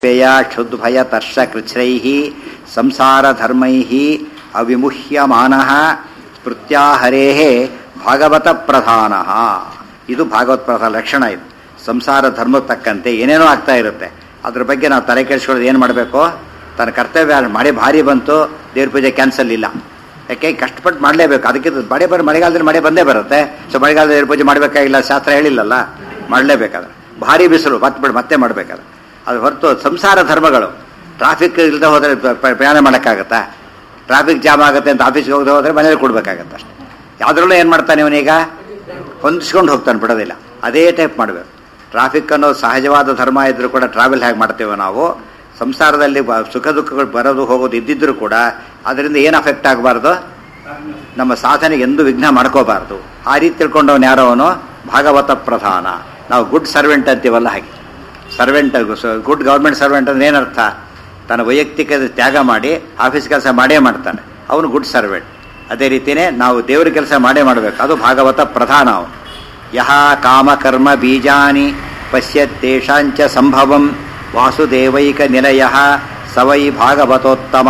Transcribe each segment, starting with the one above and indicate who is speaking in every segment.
Speaker 1: ವ್ಯಯ ಕ್ಷುದ್ಭಯ ತರ್ಷ ಕೃಚ್ಛ್ರೈಃ ಸಂಸಾರಧರ್ಮೈಃ ಅವಿಮುಹ್ಯಮಾನಃ ಸ್ಮೃತ್ಯಾಹರೇಃ ಭಾಗವತ ಪ್ರಧಾನಃ ಇದು ಭಾಗವತ್ ಪ್ರಧಾನ ಲಕ್ಷಣ ಇದು ಸಂಸಾರ ಧರ್ಮಕ್ಕೆ ತಕ್ಕಂತೆ ಏನೇನೋ ಆಗ್ತಾ ಇರುತ್ತೆ ಅದ್ರ ಬಗ್ಗೆ ನಾವು ತಲೆ ಕೆಡಿಸ್ಕೊಳ್ಳೋದು ಏನು ಮಾಡಬೇಕು ತನ್ನ ಕರ್ತವ್ಯ ಮಳೆ ಭಾರಿ ಬಂತು ದೇವ್ರ ಪೂಜೆ ಕ್ಯಾನ್ಸಲ್ ಇಲ್ಲ ಯಾಕೆ ಕಷ್ಟಪಟ್ಟು ಮಾಡಲೇಬೇಕು ಅದಕ್ಕೆ ಮಳೆ ಬರ ಮಳೆಗಾಲದಲ್ಲಿ ಮಳೆ ಬಂದೇ ಬರುತ್ತೆ ಸೊ ಮಳೆಗಾಲದಲ್ಲಿ ದೇವ್ರ ಪೂಜೆ ಮಾಡಬೇಕಾಗಿಲ್ಲ ಶಾಸ್ತ್ರ ಹೇಳಿಲ್ಲಲ್ಲ ಮಾಡಲೇಬೇಕಾದ್ರೆ ಭಾರಿ ಬಿಸಿಲು ಮತ್ತೆ ಬಿಡು ಮತ್ತೆ ಮಾಡಬೇಕಾದ್ರೆ ಅದು ಹೊರತು ಸಂಸಾರ ಧರ್ಮಗಳು ಟ್ರಾಫಿಕ್ ಇಲ್ಲದೆ ಹೋದರೆ ಪ- ಪ್ರಯಾಣ ಮಾಡೋಕ್ಕಾಗತ್ತಾ ಟ್ರಾಫಿಕ್ ಜಾಮ್ ಆಗುತ್ತೆ ಅಂತ ಆಫೀಸ್ಗೆ ಹೋಗದೆ ಹೋದರೆ ಮನೇಲಿ ಕೊಡ್ಬೇಕಾಗತ್ತೆ ಅಷ್ಟೇ ಯಾವುದ್ರಲ್ಲೂ ಏನು ಮಾಡ್ತಾನೆ ಇವನೀಗ ಹೊಂದಿಸ್ಕೊಂಡು ಹೋಗ್ತಾನೆ ಬಿಡೋದಿಲ್ಲ ಅದೇ ಟೈಪ್ ಮಾಡಬೇಕು ಟ್ರಾಫಿಕ್ ಅನ್ನೋ ಸಹಜವಾದ ಧರ್ಮ ಇದ್ರೂ ಕೂಡ ಟ್ರಾವೆಲ್ ಹೇಗೆ ಮಾಡ್ತೇವೆ ನಾವು ಸಂಸಾರದಲ್ಲಿ ಬ- ಸುಖ ದುಃಖಗಳು ಬರೋದು ಹೋಗೋದು ಇದ್ದಿದ್ರೂ ಕೂಡ ಅದರಿಂದ ಏನು ಅಫೆಕ್ಟ್ ಆಗಬಾರ್ದು ನಮ್ಮ ಸಾಧನೆಗೆ ಎಂದು ವಿಘ್ನ ಮಾಡ್ಕೋಬಾರ್ದು ಆ ರೀತಿ ತಿಳ್ಕೊಂಡವನು ಯಾರೋ ಅವನು ಭಾಗವತ ಪ್ರಧಾನ ನಾವು ಗುಡ್ ಸರ್ವೆಂಟ್ ಅಂತೀವಲ್ಲ ಹಾಗೆ ಸರ್ವೆಂಟ್ ಗುಡ್ ಗೌರ್ಮೆಂಟ್ ಸರ್ವೆಂಟ್ ಅಂದ್ರೆ ಏನರ್ಥ ತನ್ನ ವೈಯಕ್ತಿಕ ತ್ಯಾಗ ಮಾಡಿ ಆಫೀಸ್ ಕೆಲಸ ಮಾಡೇ ಮಾಡ್ತಾನೆ ಅವನು ಗುಡ್ ಸರ್ವೆಂಟ್ ಅದೇ ರೀತಿಯೇ ನಾವು ದೇವರ ಕೆಲಸ ಮಾಡೇ ಮಾಡಬೇಕು ಅದು ಭಾಗವತ ಪ್ರಧಾನ ಅವನು ಯಹ ಕಾಮಕರ್ಮ ಬೀಜಾನಿ ಪಶ್ಯತ್ತೇಷಾಂಚ ಸಂಭವಂ ವಾಸುದೇವೈಕ ನಿಲಯ ಸವೈ ಭಾಗವತೋತ್ತಮ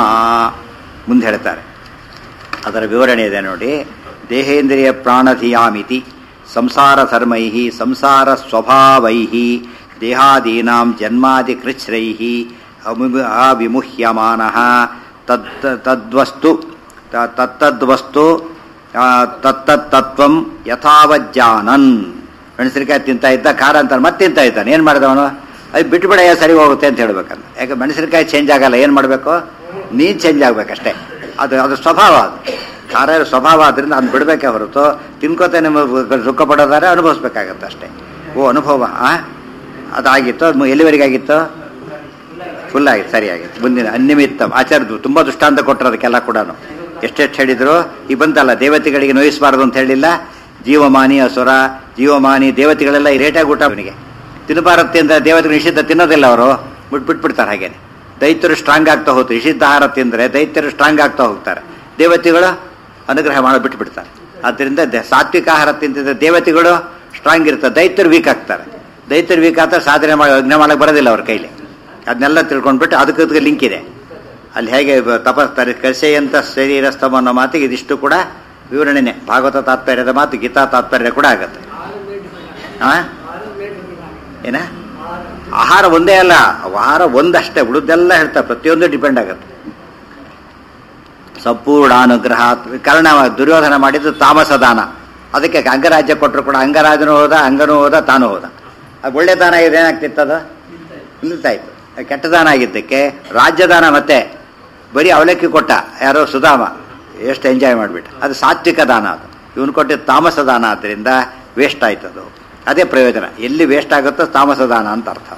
Speaker 1: ಮುಂದೆ ಹೇಳ್ತಾರೆ ಅದರ ವಿವರಣೆ ಇದೆ ನೋಡಿ ದೇಹೇಂದ್ರಿಯ ಪ್ರಾಣಧಿಯಾಮಿತಿ ಸಂಸಾರ ಧರ್ಮೈ ಸಂಸಾರ ಸ್ವಭಾವೈ ದೇಹಾದೀನಾಂ ಜನ್ಮಾದಿ ಕೃಚ್ಛ್ರೈ ಅವಿಮುಹ್ಯಮಾನ ತದ್ ತದ್ವಸ್ತು ತ- ತತ್ತದ್ವಸ್ತು ಆ, ತತ್ತತ್ತತ್ವಂ ಯಥಾವಜ್ಜಾನನ್ ಮೆಣಸಿನಕಾಯಿ ತಿಂತಾ ಇದ್ದ ಖಾರ ಅಂತಾನೆ ಮತ್ತೆ ತಿಂತಾ ಇದ್ದಾನೆ ಏನು ಮಾಡಿದವನು ಅದು ಬಿಟ್ಬಿಡಯ್ಯ ಸರಿ ಹೋಗುತ್ತೆ ಅಂತ ಹೇಳ್ಬೇಕಂತ ಯಾಕೆ ಮೆಣಸಿನಕಾಯಿ ಚೇಂಜ್ ಆಗಲ್ಲ ಏನು ಮಾಡಬೇಕು ನೀನು ಚೇಂಜ್ ಆಗ್ಬೇಕಷ್ಟೇ ಅದು ಅದು ಸ್ವಭಾವ ಅದು ಖಾರ ಇರೋ ಸ್ವಭಾವ ಆದ್ರಿಂದ ಅದನ್ನ ಬಿಡಬೇಕೆ ಹೊರತು ತಿನ್ಕೋತ ನಿಮ್ಮ ದುಃಖ ಪಡೋದಾರೆ ಅನುಭವಿಸ್ಬೇಕಾಗತ್ತೆ ಅಷ್ಟೇ ಓ ಅನುಭವ ಆ ಅದಾಗಿತ್ತು ಅದು ಎಲ್ಲಿವರೆಗೆ ಆಗಿತ್ತು ಫುಲ್ ಆಗಿತ್ತು ಸರಿ ಆಗಿತ್ತು ಮುಂದಿನ ಅನ್ಯಮಿತ್ತ ಆಚಾರ್ಯದು ತುಂಬ ದೃಷ್ಟಾಂತ ಕೊಟ್ಟರು ಅದಕ್ಕೆಲ್ಲ ಕೂಡ ಎಷ್ಟೆಷ್ಟು ಹೇಳಿದ್ರು ಈ ಬಂತಲ್ಲ ದೇವತೆಗಳಿಗೆ ನೋಯಿಸಬಾರ್ದು ಅಂತ ಹೇಳಿಲ್ಲ ಜೀವಮಾನಿ ಅಸುರ ಜೀವಮಾನಿ ದೇವತೆಗಳೆಲ್ಲ ಈ ರೇಟಾಗಿ ಊಟ ಅವನಿಗೆ ತಿನ್ನಬಾರತ್ತೆ ಅಂತ ದೇವತೆಗಳು ನಿಷಿದ್ಧ ತಿನ್ನೋದಿಲ್ಲ ಅವರು ಬಿಟ್ಬಿಟ್ಬಿಡ್ತಾರೆ ಹಾಗೇನೆ ದೈತ್ಯರು ಸ್ಟ್ರಾಂಗ್ ಆಗ್ತಾ ಹೋಗ್ತಾರೆ ನಿಷಿದ್ಧ ಆಹಾರ ತಿಂದರೆ ದೈತ್ಯರು ಸ್ಟ್ರಾಂಗ್ ಆಗ್ತಾ ಹೋಗ್ತಾರೆ ದೇವತೆಗಳು ಅನುಗ್ರಹ ಮಾಡಿ ಬಿಟ್ಬಿಡ್ತಾರೆ ಆದ್ದರಿಂದ ದ- ಸಾತ್ವಿಕ ಆಹಾರ ತಿಂತಿದ್ದ ದೇವತೆಗಳು ಸ್ಟ್ರಾಂಗ್ ಇರ್ತಾರೆ ದೈತ್ಯರು ವೀಕ್ ಆಗ್ತಾರೆ ದೈತ್ಯರು ವೀಕ್ ಆಗ್ತಾರೆ ಸಾಧನೆ ಮಾಡಿ ಯಜ್ಞ ಮಾಡಕ್ಕೆ ಬರೋದಿಲ್ಲ ಅವ್ರ ಕೈಲಿ ಅದನ್ನೆಲ್ಲ ತಿಳ್ಕೊಂಡ್ಬಿಟ್ಟು ಅದಕ್ಕೆ ಅದಕ್ಕೆ ಲಿಂಕ್ ಇದೆ ಅಲ್ಲಿ ಹೇಗೆ ಬ- ತಪಸ್ತಾರೆ ಕಸೆಯಂತ ಶರೀರಸ್ತಮ ಅನ್ನೋ ಮಾತಿಗೆ ಇದಿಷ್ಟು ಕೂಡ ವಿವರಣೆನೆ ಭಾಗವತ ತಾತ್ಪರ್ಯದ ಮಾತು ಗೀತಾ ತಾತ್ಪರ್ಯ ಕೂಡ ಆಗತ್ತೆ ಆ ಏನ ಆಹಾರ ಒಂದೇ ಅಲ್ಲ ಆಹಾರ ಒಂದಷ್ಟೇ ಉಳಿದೆಲ್ಲ ಹೇಳ್ತಾರೆ ಪ್ರತಿಯೊಂದು ಡಿಪೆಂಡ್ ಆಗುತ್ತೆ ಸಂಪೂರ್ಣ ಅನುಗ್ರಹ ಕರ್ಣ ದುರ್ಯೋಧನ ಮಾಡಿದ್ದು ತಾಮಸ ದಾನ ಅದಕ್ಕೆ ಅಂಗರಾಜ್ಯ ಕೊಟ್ಟರು ಕೂಡ ಅಂಗರಾಜನು ಹೋದ ಅಂಗನೂ ಹೋದ ತಾನು ಹೋದ ಅದು ಒಳ್ಳೆ ದಾನ ಇದೆ ಏನಾಗ್ತಿತ್ತು ಅದು ನಿಲ್ತಾಯ್ತು ಕೆಟ್ಟ ದಾನ ಆಗಿದ್ದಕ್ಕೆ ರಾಜ್ಯದಾನ ಮತ್ತೆ ಬರೀ ಅವಲಕ್ಕಿ ಕೊಟ್ಟ ಯಾರೋ ಸುಧಾಮ ಎಷ್ಟು ಎಂಜಾಯ್ ಮಾಡಿಬಿಟ್ಟ ಅದು ಸಾತ್ವಿಕ ದಾನ ಅದು ಇವನು ಕೊಟ್ಟಿದ್ದ ತಾಮಸ ದಾನ ಆದ್ದರಿಂದ ವೇಸ್ಟ್ ಆಯ್ತು ಅದು ಅದೇ ಪ್ರಯೋಜನ ಎಲ್ಲಿ ವೇಸ್ಟ್ ಆಗುತ್ತೋ ತಾಮಸ ದಾನ ಅಂತ ಅರ್ಥ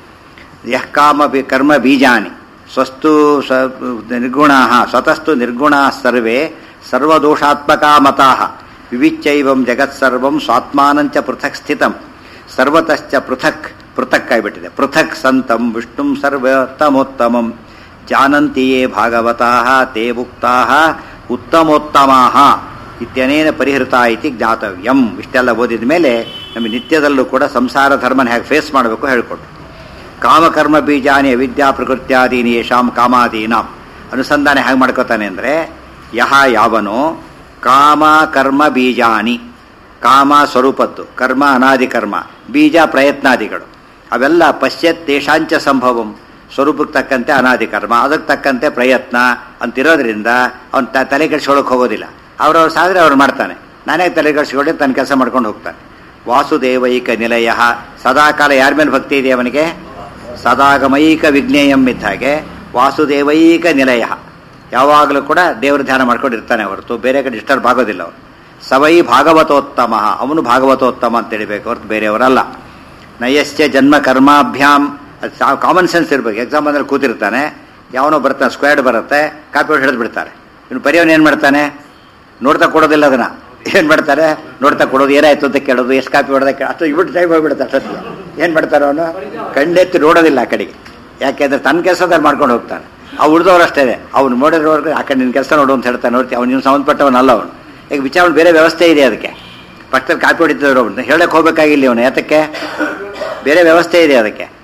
Speaker 1: ಯಃ ಕಾಮ ಬಿ ಕರ್ಮ ಬೀಜಾನಿ ಸ್ವಸ್ತು ಸ ನಿರ್ಗುಣಾ ಸ್ವತಸ್ತು ನಿರ್ಗುಣಾ ಸರ್ವೇ ಸರ್ವದೋಷಾತ್ಮಕಾ ಮತಾ ವಿವಿಚ್ಚೈವಂ ಜಗತ್ಸರ್ವಂ ಸ್ವಾತ್ಮಾನಂಚ ಪೃಥಕ್ ಸ್ಥಿತಂ ಸರ್ವತಶ್ಚ ಪೃಥಕ್ ಪೃಥಕ್ ಆಗಿಬಿಟ್ಟಿದೆ ಪೃಥಕ್ ಸಂತಂ ವಿಷ್ಣುಂ ಸರ್ವೋತ್ತಮೋತ್ತಮಂ ಜಾನಂತಿಯೇ ಭಾಗವತಾ ತೇ ಮುಕ್ತಾ ಉತ್ತಮೋತ್ತಮಾ ಇತ್ಯನೇನ ಪರಿಹೃತ ಇತಿ ಜ್ಞಾತವ್ಯಂ ಇಷ್ಟೆಲ್ಲ ಓದಿದ ಮೇಲೆ ನಮಗೆ ನಿತ್ಯದಲ್ಲೂ ಕೂಡ ಸಂಸಾರ ಧರ್ಮನ ಹೇಗೆ ಫೇಸ್ ಮಾಡಬೇಕು ಹೇಳ್ಕೊಟ್ಟು ಕಾಮಕರ್ಮ ಬೀಜಾನಿ ಅವಿದ್ಯಾ ಪ್ರಕೃತ್ಯಾದೀನಿ ಯಶಾಂ ಕಾಮಾದೀನಾಂ ಅನುಸಂಧಾನ ಹೇಗೆ ಮಾಡ್ಕೋತಾನೆ ಅಂದರೆ ಯಹ ಯಾವನು ಕಾಮ ಕರ್ಮ ಬೀಜಾನಿ ಕಾಮ ಸ್ವರೂಪದ್ದು ಕರ್ಮ ಅನಾದಿ ಕರ್ಮ ಬೀಜ ಪ್ರಯತ್ನಾದಿಗಳು ಅವೆಲ್ಲ ಪಶ್ಯತ್ ತೇಷಾಂಚ ಸಂಭವಂ ಸ್ವರೂಪಕ್ಕೆ ತಕ್ಕಂತೆ ಅನಾದಿ ಕರ್ಮ ಅದಕ್ಕೆ ತಕ್ಕಂತೆ ಪ್ರಯತ್ನ ಅಂತಿರೋದ್ರಿಂದ ಅವನು ತ ತಲೆ ಕೆಡಿಸ್ಕೊಳ್ಳೋಕೆ ಹೋಗೋದಿಲ್ಲ ಅವ್ರವ್ರ ಸಾಧನೆ ಅವ್ರು ಮಾಡ್ತಾನೆ ನಾನೇ ತಲೆ ಕೆಡಿಸ್ಕೊಂಡು ತನ್ನ ಕೆಲಸ ಮಾಡ್ಕೊಂಡು ಹೋಗ್ತಾನೆ ವಾಸುದೇವೈಕ ನಿಲಯ ಸದಾಕಾಲ ಯಾರ ಮೇಲೆ ಭಕ್ತಿ ಇದೆ ಅವನಿಗೆ ಸದಾಗಮೈಕ ವಿಜ್ಞೇಯಂ ಇದ್ದ ಹಾಗೆ ವಾಸುದೇವೈಕ ನಿಲಯ ಯಾವಾಗಲೂ ಕೂಡ ದೇವರ ಧ್ಯಾನ ಮಾಡ್ಕೊಂಡಿರ್ತಾನೆ ಹೊರತು ಬೇರೆ ಕಡೆ ಡಿಸ್ಟರ್ಬ್ ಆಗೋದಿಲ್ಲ ಅವನು ಸವೈ ಭಾಗವತೋತ್ತಮ ಅವನು ಭಾಗವತೋತ್ತಮ ಅಂತ ತಿಳಿಬೇಕು ಹೊರತು ಬೇರೆಯವರಲ್ಲ ನಯಸ್ಯ ಜನ್ಮ ಕರ್ಮಾಭ್ಯಾಮ್ ಅದು ಕಾಮನ್ ಸೆನ್ಸ್ ಇರ್ಬೇಕು ಎಕ್ಸಾಮ್ ಅಂದ್ರೆ ಕೂತಿರ್ತಾನೆ ಯಾವನೋ ಬರ್ತಾನೆ ಸ್ಕ್ವೇಡ್ ಬರುತ್ತೆ ಕಾಪಿ ಹೊಡೆದು ಹಿಡಿದು ಬಿಡ್ತಾರೆ ಇನ್ನು ಬರೆಯೋನು ಏನು ಮಾಡ್ತಾನೆ ನೋಡ್ತಾ ಕೊಡೋದಿಲ್ಲ ಅದನ್ನ ಏನು ಮಾಡ್ತಾರೆ ನೋಡ್ತಾ ಕೊಡೋದು ಏನಾಯ್ತು ಅಂತ ಕೇಳೋದು ಎಷ್ಟು ಕಾಪಿ ಹೊಡೆದ ಅಷ್ಟು ಇಬಿಟ್ಟು ಟೈಮ್ ಹೋಗ್ಬಿಡುತ್ತೆ ಅಷ್ಟೊತ್ತಿಗೆ ಏನು ಮಾಡ್ತಾರೆ ಅವನು ಕಣ್ಣೆತ್ತಿ ನೋಡೋದಿಲ್ಲ ಆ ಕಡೆಗೆ ಯಾಕೆಂದ್ರೆ ತನ್ನ ಕೆಲಸದಲ್ಲಿ ಮಾಡ್ಕೊಂಡು ಹೋಗ್ತಾನೆ ಆ ಉಳಿದವ್ರು ಅಷ್ಟೇ ಅವ್ನು ನೋಡಿರೋರ್ಗೆ ಆ ಕಡೆ ನಿನ್ನ ಕೆಲಸ ನೋಡು ಅಂತ ಹೇಳ್ತಾನೆ ನೋಡ್ತಿ ಅವ್ನು ನೀವು ಸಂಬಂಧಪಟ್ಟವನಲ್ಲ ಅವನು ಈಗ ವಿಚಾರ ಬೇರೆ ವ್ಯವಸ್ಥೆ ಇದೆ ಅದಕ್ಕೆ ಪಕ್ಕದಲ್ಲಿ ಕಾಪಿ ಹೊಡಿತಿದ್ರು ಅವ್ನು ಹೇಳಕ್ಕೆ ಹೋಗ್ಬೇಕಾಗಿಲ್ಲ ಅವನು ಯಾತಕ್ಕೆ ಬೇರೆ ವ್ಯವಸ್ಥೆ ಇದೆ ಅದಕ್ಕೆ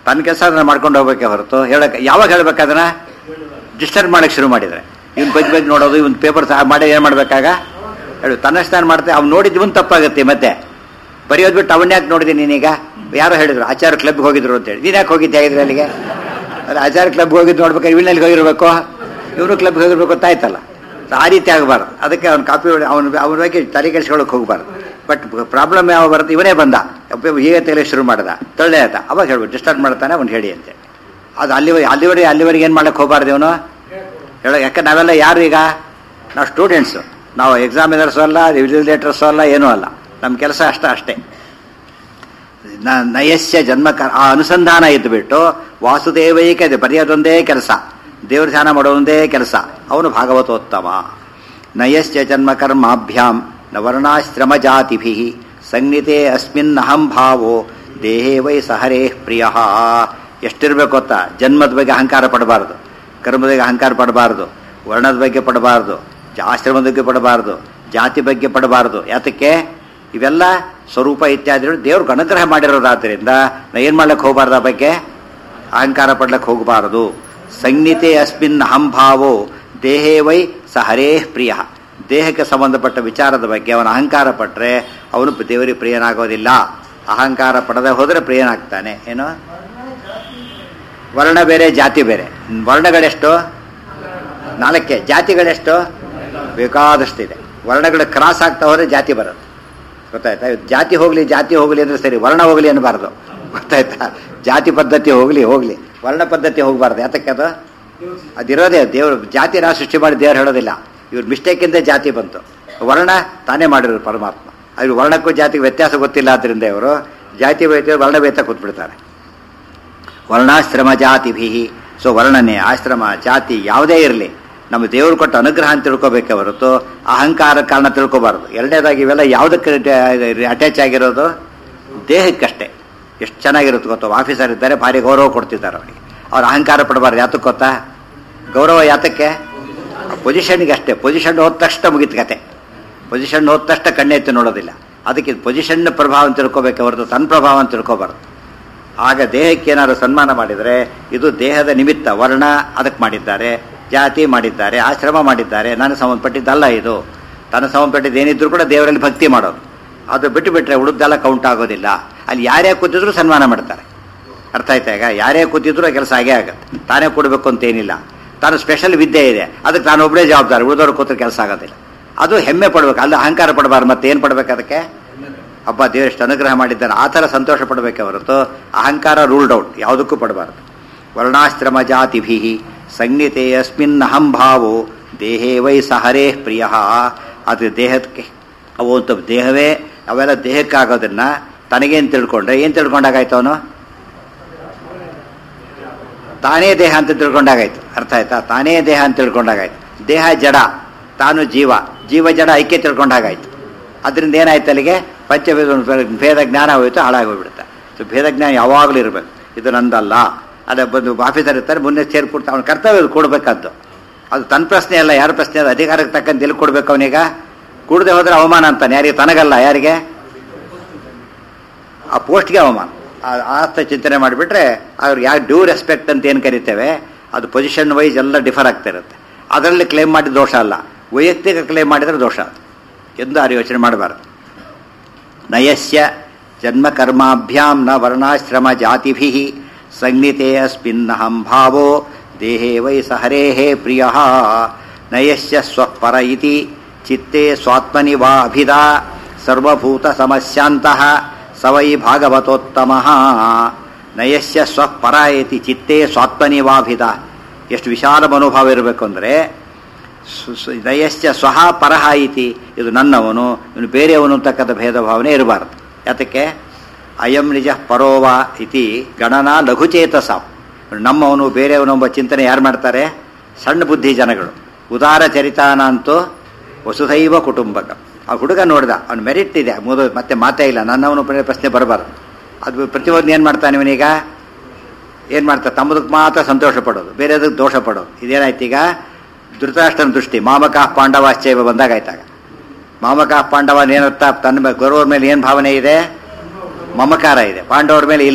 Speaker 1: ತನ್ನ ಕೆಲಸ ಅದನ್ನ ಮಾಡ್ಕೊಂಡು ಹೋಗ್ಬೇಕೆ ಹೊರತು ಹೇಳಕ್ಕೆ ಯಾವಾಗ ಹೇಳ್ಬೇಕು ಅದನ್ನ ಡಿಸ್ಟರ್ಬ್ ಮಾಡಕ್ಕೆ ಶುರು ಮಾಡಿದ್ರೆ ಇವ್ನು ಬಗ್ಗೆ ಬಗ್ಗೆ ನೋಡೋದು ಇವ್ನು ಪೇಪರ್ ಮಾಡಿ ಏನು ಮಾಡ್ಬೇಕಾಗ ಹೇಳು ತನ್ನಷ್ಟಾನ ಮಾಡ್ತೆ ಅವ್ನು ನೋಡಿದ್ದು ಇವನು ತಪ್ಪಾಗುತ್ತೆ ಮತ್ತೆ ಬರೆಯೋದು ಬಿಟ್ಟು ಅವನ್ನ ಯಾಕೆ ನೋಡಿದ್ದೀನಿ ನೀನೀಗ ಯಾರೋ ಹೇಳಿದ್ರು ಆಚಾರ ಕ್ಲಬ್ಗೆ ಹೋಗಿದ್ರು ಅಂತೇಳಿ ನೀನು ಯಾಕೆ ಹೋಗಿದ್ದೆ ಆಗಿದ್ರೆ ಅಲ್ಲಿಗೆ ಅಲ್ಲ ಆಚಾರ ಕ್ಲಬ್ಗೆ ಹೋಗಿದ್ದು ನೋಡ್ಬೇಕಾದ್ರೆ ಇವನಲ್ಲಿ ಹೋಗಿರ್ಬೇಕು ಇವನು ಕ್ಲಬ್ಗೆ ಹೋಗಿರ್ಬೇಕು ಅಂತ ಆಯ್ತಲ್ಲ ಆ ರೀತಿ ಆಗಬಾರ್ದು ಅದಕ್ಕೆ ಅವ್ನು ಕಾಪಿ ಅವನ ಅವನ ಬಗ್ಗೆ ತಲೆ ಕೆಡಿಸ್ಕೊಳಕ್ಕೆ ಹೋಗಬಾರ್ದು ಬಟ್ ಪ್ರಾಬ್ಲಮ್ ಯಾವ ಬರುತ್ತೆ ಇವನೇ ಬಂದ ಒಬ್ಬ ಹೀಗೆ ತಲೆ ಶುರು ಮಾಡ್ದ ತಳ್ಳೆ ಆಯ್ತಾ ಅವಾಗ ಹೇಳ್ಬಿಟ್ಟು ಡಿಸ್ಟರ್ಬ್ ಮಾಡ್ತಾನೆ ಅವ್ನು ಹೇಳಿ ಅಂತೇಳಿ ಅದು ಅಲ್ಲಿವರೆಗೆ ಅಲ್ಲಿವರೆಗೆ ಅಲ್ಲಿವರೆಗೆ ಏನು ಮಾಡಕ್ಕೆ ಹೋಗಬಾರ್ದು ಇವನು ಹೇಳೋ ಯಾಕೆ ನಾವೆಲ್ಲ ಯಾರು ಈಗ ನಾವು ಸ್ಟೂಡೆಂಟ್ಸು ನಾವು ಎಕ್ಸಾಮಿನರ್ಸು ಅಲ್ಲ ರಿವಿಲೇಟರ್ಸು ಅಲ್ಲ ಏನೂ ಅಲ್ಲ ನಮ್ಮ ಕೆಲಸ ಅಷ್ಟ ಅಷ್ಟೇ ನ- ನಯಸ್ಯ ಜನ್ಮ ಕ- ಆ ಅನುಸಂಧಾನ ಇದ್ದು ಬಿಟ್ಟು ವಾಸುದೇವೈಕ ಇದು ಬರೆಯೋದೊಂದೇ ಕೆಲಸ ದೇವ್ರ ಧ್ಯಾನ ಮಾಡೋದೊಂದೇ ಕೆಲಸ ಅವನು ಭಾಗವತೋತ್ತಮ ನಯಸ್ಯ ಜನ್ಮ ಕರ್ಮಾಭ್ಯಾಂ ನ ವರ್ಣಾಶ್ರಮ ಜಾತಿಭಿ ಸಂಜ್ಞಿತೆ ಅಸ್ಮಿನ್ ಅಹಂ ಭಾವೋ ದೇಹೇ ವೈ ಸಹರೇ ಪ್ರಿಯ ಎಷ್ಟಿರ್ಬೇಕು ಗೊತ್ತಾ ಜನ್ಮದ ಬಗ್ಗೆ ಅಹಂಕಾರ ಪಡಬಾರ್ದು ಕರ್ಮದ ಬಗ್ಗೆ ಅಹಂಕಾರ ಪಡಬಾರ್ದು ವರ್ಣದ ಬಗ್ಗೆ ಪಡಬಾರ್ದು ಆಶ್ರಮದ ಬಗ್ಗೆ ಪಡಬಾರ್ದು ಜಾತಿ ಬಗ್ಗೆ ಪಡಬಾರ್ದು ಯಾತಕ್ಕೆ ಇವೆಲ್ಲ ಸ್ವರೂಪ ಇತ್ಯಾದಿಗಳು ದೇವ್ರಿಗೆ ಅನುಗ್ರಹ ಮಾಡಿರೋದಾದ್ರಿಂದ ನಾ ಏನು ಮಾಡ್ಲಿಕ್ಕೆ ಹೋಗಬಾರ್ದು ಆ ಬಗ್ಗೆ ಅಹಂಕಾರ ಪಡ್ಲಕ್ಕೆ ಹೋಗಬಾರದು ಸಂಜ್ಞಿತೆ ಅಸ್ಮಿನ್ ಅಹಂಭಾವೋ ದೇಹೇ ವೈ ಸ ಹರೇ ಪ್ರಿಯ ದೇಹಕ್ಕೆ ಸಂಬಂಧಪಟ್ಟ ವಿಚಾರದ ಬಗ್ಗೆ ಅವನ ಅಹಂಕಾರ ಪಟ್ಟರೆ ಅವನು ದೇವರಿಗೆ ಪ್ರಿಯನಾಗೋದಿಲ್ಲ ಅಹಂಕಾರ ಪಡದೆ ಹೋದರೆ ಪ್ರಿಯನಾಗ್ತಾನೆ ಏನು ವರ್ಣ ಬೇರೆ ಜಾತಿ ಬೇರೆ ವರ್ಣಗಳೆಷ್ಟು ನಾಲ್ಕೆ ಜಾತಿಗಳೆಷ್ಟು ಬೇಕಾದಷ್ಟಿದೆ ವರ್ಣಗಳು ಕ್ರಾಸ್ ಆಗ್ತಾ ಹೋದ್ರೆ ಜಾತಿ ಬರುತ್ತೆ ಗೊತ್ತಾಯ್ತಾ ಇದು ಜಾತಿ ಹೋಗ್ಲಿ ಜಾತಿ ಹೋಗ್ಲಿ ಅಂದ್ರೆ ಸರಿ ವರ್ಣ ಹೋಗ್ಲಿ ಅನ್ನಬಾರ್ದು ಗೊತ್ತಾಯ್ತಾ ಜಾತಿ ಪದ್ಧತಿ ಹೋಗ್ಲಿ ಹೋಗ್ಲಿ ವರ್ಣ ಪದ್ಧತಿ ಹೋಗ್ಬಾರ್ದು ಯಾತಕ್ಕೆ ಅದು ಅದಿರೋದೇ ದೇವರು ಜಾತಿ ನಾ ಸೃಷ್ಟಿ ಮಾಡಿ ದೇವ್ರು ಹೇಳೋದಿಲ್ಲ ಇವ್ರ ಮಿಸ್ಟೇಕಿಂದ ಜಾತಿ ಬಂತು ವರ್ಣ ತಾನೇ ಮಾಡಿರೋರು ಪರಮಾತ್ಮ ಅವ್ರು ವರ್ಣಕ್ಕೂ ಜಾತಿಗೆ ವ್ಯತ್ಯಾಸ ಗೊತ್ತಿಲ್ಲ ಆದ್ರಿಂದ ಇವರು ಜಾತಿ ಬೈತ ವರ್ಣ ಬೇತ ಕೂತ್ಬಿಡ್ತಾರೆ ವರ್ಣಾಶ್ರಮ ಜಾತಿಭಿ ಸೊ ವರ್ಣನೆ ಆಶ್ರಮ ಜಾತಿ ಯಾವುದೇ ಇರಲಿ ನಮ್ಮ ದೇವರು ಕೊಟ್ಟ ಅನುಗ್ರಹ ಅಂತ ತಿಳ್ಕೊಬೇಕೆ ಹೊರತು ಅಹಂಕಾರ ಕಾರಣ ತಿಳ್ಕೊಬಾರ್ದು ಎರಡನೇದಾಗಿ ಇವೆಲ್ಲ ಯಾವುದಕ್ಕೆ ಅಟ್ಯಾಚ್ ಆಗಿರೋದು ದೇಹಕ್ಕಷ್ಟೇ ಎಷ್ಟು ಚೆನ್ನಾಗಿರುತ್ತೆ ಗೊತ್ತಾ ಆಫೀಸರ್ ಇದ್ದಾರೆ ಭಾರಿ ಗೌರವ ಕೊಡ್ತಿದ್ದಾರೆ ಅವರಿಗೆ ಅವ್ರು ಅಹಂಕಾರ ಪಡಬಾರ್ದು ಯಾತಕ್ಕೆ ಗೊತ್ತಾ ಗೌರವ ಯಾತಕ್ಕೆ ಪೊಸಿಷನ್ಗೆ ಅಷ್ಟೇ ಪೊಸಿಷನ್ ಹೋದ ತಕ್ಷಣ ಮುಗಿತು ಕತೆ ಪೊಸಿಷನ್ ಹೋದ ತಕ್ಷಣ ಕಣ್ಣೆತ್ತಿ ನೋಡೋದಿಲ್ಲ ಅದಕ್ಕೆ ಪೊಸಿಷನ್ ಪ್ರಭಾವ ಅಂತ ತಿಳ್ಕೊಬೇಕೆ ಹೊರತು ತನ್ನ ಪ್ರಭಾವ ಅಂತ ತಿಳ್ಕೊಬಾರ್ದು ಆಗ ದೇಹಕ್ಕೆ ಏನಾದ್ರು ಸನ್ಮಾನ ಮಾಡಿದರೆ ಇದು ದೇಹದ ನಿಮಿತ್ತ ವರ್ಣ ಅದಕ್ಕೆ ಮಾಡಿದ್ದಾರೆ ಜಾತಿ ಮಾಡಿದ್ದಾರೆ ಆಶ್ರಮ ಮಾಡಿದ್ದಾರೆ ನನಗೆ ಸಂಬಂಧಪಟ್ಟಿದ್ದಲ್ಲ ಇದು ತನಗೆ ಸಂಬಂಧಪಟ್ಟಿದ್ದು ಏನಿದ್ರು ಕೂಡ ದೇವರಲ್ಲಿ ಭಕ್ತಿ ಮಾಡೋದು ಅದು ಬಿಟ್ಟು ಬಿಟ್ಟರೆ ಉಳಿದೆಲ್ಲ ಕೌಂಟ್ ಆಗೋದಿಲ್ಲ ಅಲ್ಲಿ ಯಾರೇ ಕೂತಿದ್ರು ಸನ್ಮಾನ ಮಾಡ್ತಾರೆ ಅರ್ಥ ಆಯ್ತಾ ಈಗ ಯಾರೇ ಕೂತಿದ್ರು ಕೆಲಸ ಆಗೇ ಆಗುತ್ತೆ ತಾನೇ ಕೊಡಬೇಕು ಅಂತ ಏನಿಲ್ಲ ತಾನು ಸ್ಪೆಷಲ್ ವಿದ್ಯೆ ಇದೆ ಅದಕ್ಕೆ ನಾನು ಒಬ್ಬರೇ ಜವಾಬ್ದಾರಿ ಉಳಿದವ್ರು ಕೂತ್ರೆ ಕೆಲಸ ಆಗೋದಿಲ್ಲ ಅದು ಹೆಮ್ಮೆ ಪಡ್ಬೇಕು ಅಲ್ಲಿ ಅಹಂಕಾರ ಪಡಬಾರ್ದು ಮತ್ತೆ ಏನು ಪಡ್ಬೇಕು ಅದಕ್ಕೆ ಹಬ್ಬ ದೇವರಷ್ಟು ಅನುಗ್ರಹ ಮಾಡಿದ್ದಾರೆ ಆ ಥರ ಸಂತೋಷ ಪಡಬೇಕೆ ಹೊರತು ಅಹಂಕಾರ ರೂಲ್ಡ್ ಔಟ್ ಯಾವುದಕ್ಕೂ ಪಡಬಾರ್ದು ವರ್ಣಾಶ್ರಮ ಜಾತಿಭಿ ಸಂಜ್ಞಿತೆ ಅಸ್ಮಿನ್ ಅಹಂಭಾವೋ ದೇಹೇ ವೈ ಸಹರೇ ಪ್ರಿಯ ಅದು ದೇಹಕ್ಕೆ ಅವು ಅಂತ ದೇಹವೇ ಅವೆಲ್ಲ ದೇಹಕ್ಕಾಗೋದನ್ನ ತನಗೇನು ತಿಳ್ಕೊಂಡ್ರೆ ಏನು ತಿಳ್ಕೊಂಡಾಗಾಯ್ತು ಅವನು ತಾನೇ ದೇಹ ಅಂತ ತಿಳ್ಕೊಂಡಾಗಾಯ್ತು ಅರ್ಥ ಆಯ್ತಾ ತಾನೇ ದೇಹ ಅಂತ ತಿಳ್ಕೊಂಡಾಗಾಯ್ತು ದೇಹ ಜಡ ತಾನು ಜೀವ ಜೀವ ಜಡ ಐಕ್ಯ ತಿಳ್ಕೊಂಡಾಗಾಯ್ತು ಅದರಿಂದ ಏನಾಯ್ತು ಅಲ್ಲಿಗೆ ಪಂಚಭೇದ ಭೇದ ಜ್ಞಾನ ಹೋಯ್ತು ಹಾಳಾಗಿ ಹೋಗ್ಬಿಡುತ್ತೆ ಸೊ ಭೇದ ಜ್ಞಾನ ಯಾವಾಗಲೂ ಇರಬೇಕು ಇದು ನಂದಲ್ಲ ಅದೇ ಬಂದು ಆಫೀಸರ್ ಇರ್ತಾರೆ ಮುನ್ನೆ ಸೇರಿ ಕೊಡ್ತಾ ಅವ್ನ ಕರ್ತವ್ಯ ಕೊಡ್ಬೇಕಂತ ಅದು ತನ್ನ ಪ್ರಶ್ನೆ ಅಲ್ಲ ಯಾರ ಪ್ರಶ್ನೆ ಅದು ಅಧಿಕಾರಕ್ಕೆ ತಕ್ಕಂತ ಎಲ್ಲಿ ಕೊಡ್ಬೇಕು ಅವನೀಗ ಕೂಡದೆ ಹೋದ್ರೆ ಅವಮಾನ ಅಂತಾನೆ ಯಾರಿಗೆ ತನಗಲ್ಲ ಯಾರಿಗೆ ಆ ಪೋಸ್ಟ್ಗೆ ಅವಮಾನ ಆ- ಆತ ಚಿಂತನೆ ಮಾಡಿಬಿಟ್ರೆ ಅವ್ರಿಗೆ ಯಾವ ಡ್ಯೂ ರೆಸ್ಪೆಕ್ಟ್ ಅಂತ ಏನು ಕರಿತೇವೆ ಅದು ಪೊಸಿಷನ್ ವೈಸ್ ಎಲ್ಲ ಡಿಫರ್ ಆಗ್ತಾ ಇರುತ್ತೆ ಅದರಲ್ಲಿ ಕ್ಲೇಮ್ ಮಾಡಿದ ದೋಷ ಅಲ್ಲ ವೈಯಕ್ತಿಕ ಕ್ಲೇಮ್ ಮಾಡಿದರೆ ದೋಷ ಅದು ಎಂದು ಯಾರು ಯೋಚನೆ ಮಾಡಬಾರದು ನಯಸ್ಯ ಜನ್ಮ ಕರ್ಮಾಭ್ಯಾಂ ನ ವರ್ಣಾಶ್ರಮ ಜಾತಿಭಿ ಸಂಜ್ಞಿತೆ ಅಸ್ಮಿನ್ನಹಂ ಭಾವೋ ದೇಹೇ ವೈ ಸಹರೇ ಪ್ರಿಯ ನಯಸ್ಯ ಸ್ವಪರ ಇತಿ ಚಿತ್ತೆ ಸ್ವಾತ್ಮನಿ ವಾ ಅಭಿದಾ ಸರ್ವಭೂತ ಸಮಸ್ಯಾಂತಃ ಸ ವೈ ಭಾಗವತೋತ್ತಮ ನಯಸ್ಯ ಸ್ವಪರ ಇತಿ ಚಿತ್ತೆ ಸ್ವಾತ್ಮನಿ ವಾಭಿದ ಎಷ್ಟು ವಿಶಾಲ ಮನೋಭಾವ ಇರಬೇಕು ಅಂದರೆ ಸು- ಸು- ನಯಸ್ಯ ಸ್ವಹ ಪರಹ ಇತಿ ಇದು ನನ್ನವನು ಇವನು ಬೇರೆಯವನು ಅಂತಕ್ಕಂಥ ಭೇದ ಭಾವನೆ ಇರಬಾರ್ದು ಯಾತಕ್ಕೆ ಅಯಂ ನಿಜ ಪರೋವ ಇತಿ ಗಣನಾ ಲಘುಚೇತಸ ನಮ್ಮವನು ಬೇರೆಯವನು ಎಂಬ ಚಿಂತನೆ ಯಾರು ಮಾಡ್ತಾರೆ ಸಣ್ಣ ಬುದ್ಧಿ ಜನಗಳು ಉದಾರ ಚರಿತಾನಂತೂ ವಸುಧೈವ ಕುಟುಂಬಕ ಆ ಹುಡುಗ ನೋಡ್ದ ಅವ್ನು ಮೆರಿಟ್ ಇದೆ ಮುದ ಮತ್ತೆ ಮಾತೇ ಇಲ್ಲ ನನ್ನವನು ಪ್ರ- ಪ್ರಶ್ನೆ ಬರಬಾರ್ದು ಅದು ಪ್ರತಿಯೊಂದು ಏನು ಮಾಡ್ತಾನೆ ಇವನೀಗ ಏನು ಮಾಡ್ತಾರೆ ತಮ್ಮದಕ್ಕೆ ಮಾತ್ರ ಸಂತೋಷ ಪಡೋದು ಬೇರೆದಕ್ಕೆ ದೋಷ ಪಡೋದು ಇದೇನಾಯ್ತು ಈಗ ಧೃತರಾಷ್ಟ್ರನ ದೃಷ್ಟಿ ಮಾಮಕ ಪಾಂಡವಾಶ್ಚೈವ ಬಂದಾಗಾಯ್ತಾಗ ಮಾಮಕ ಪಾಂಡವ ಏನರ್ಥ ತನ್ನ ಮೇಲೆ ಗೌರವರ ಮೇಲೆ ಏನು ಭಾವನೆ ಇದೆ ಮಮಕಾರ ಇದೆ ಪಾಂಡವರ ಮೇಲೆ ಇಲ್ಲ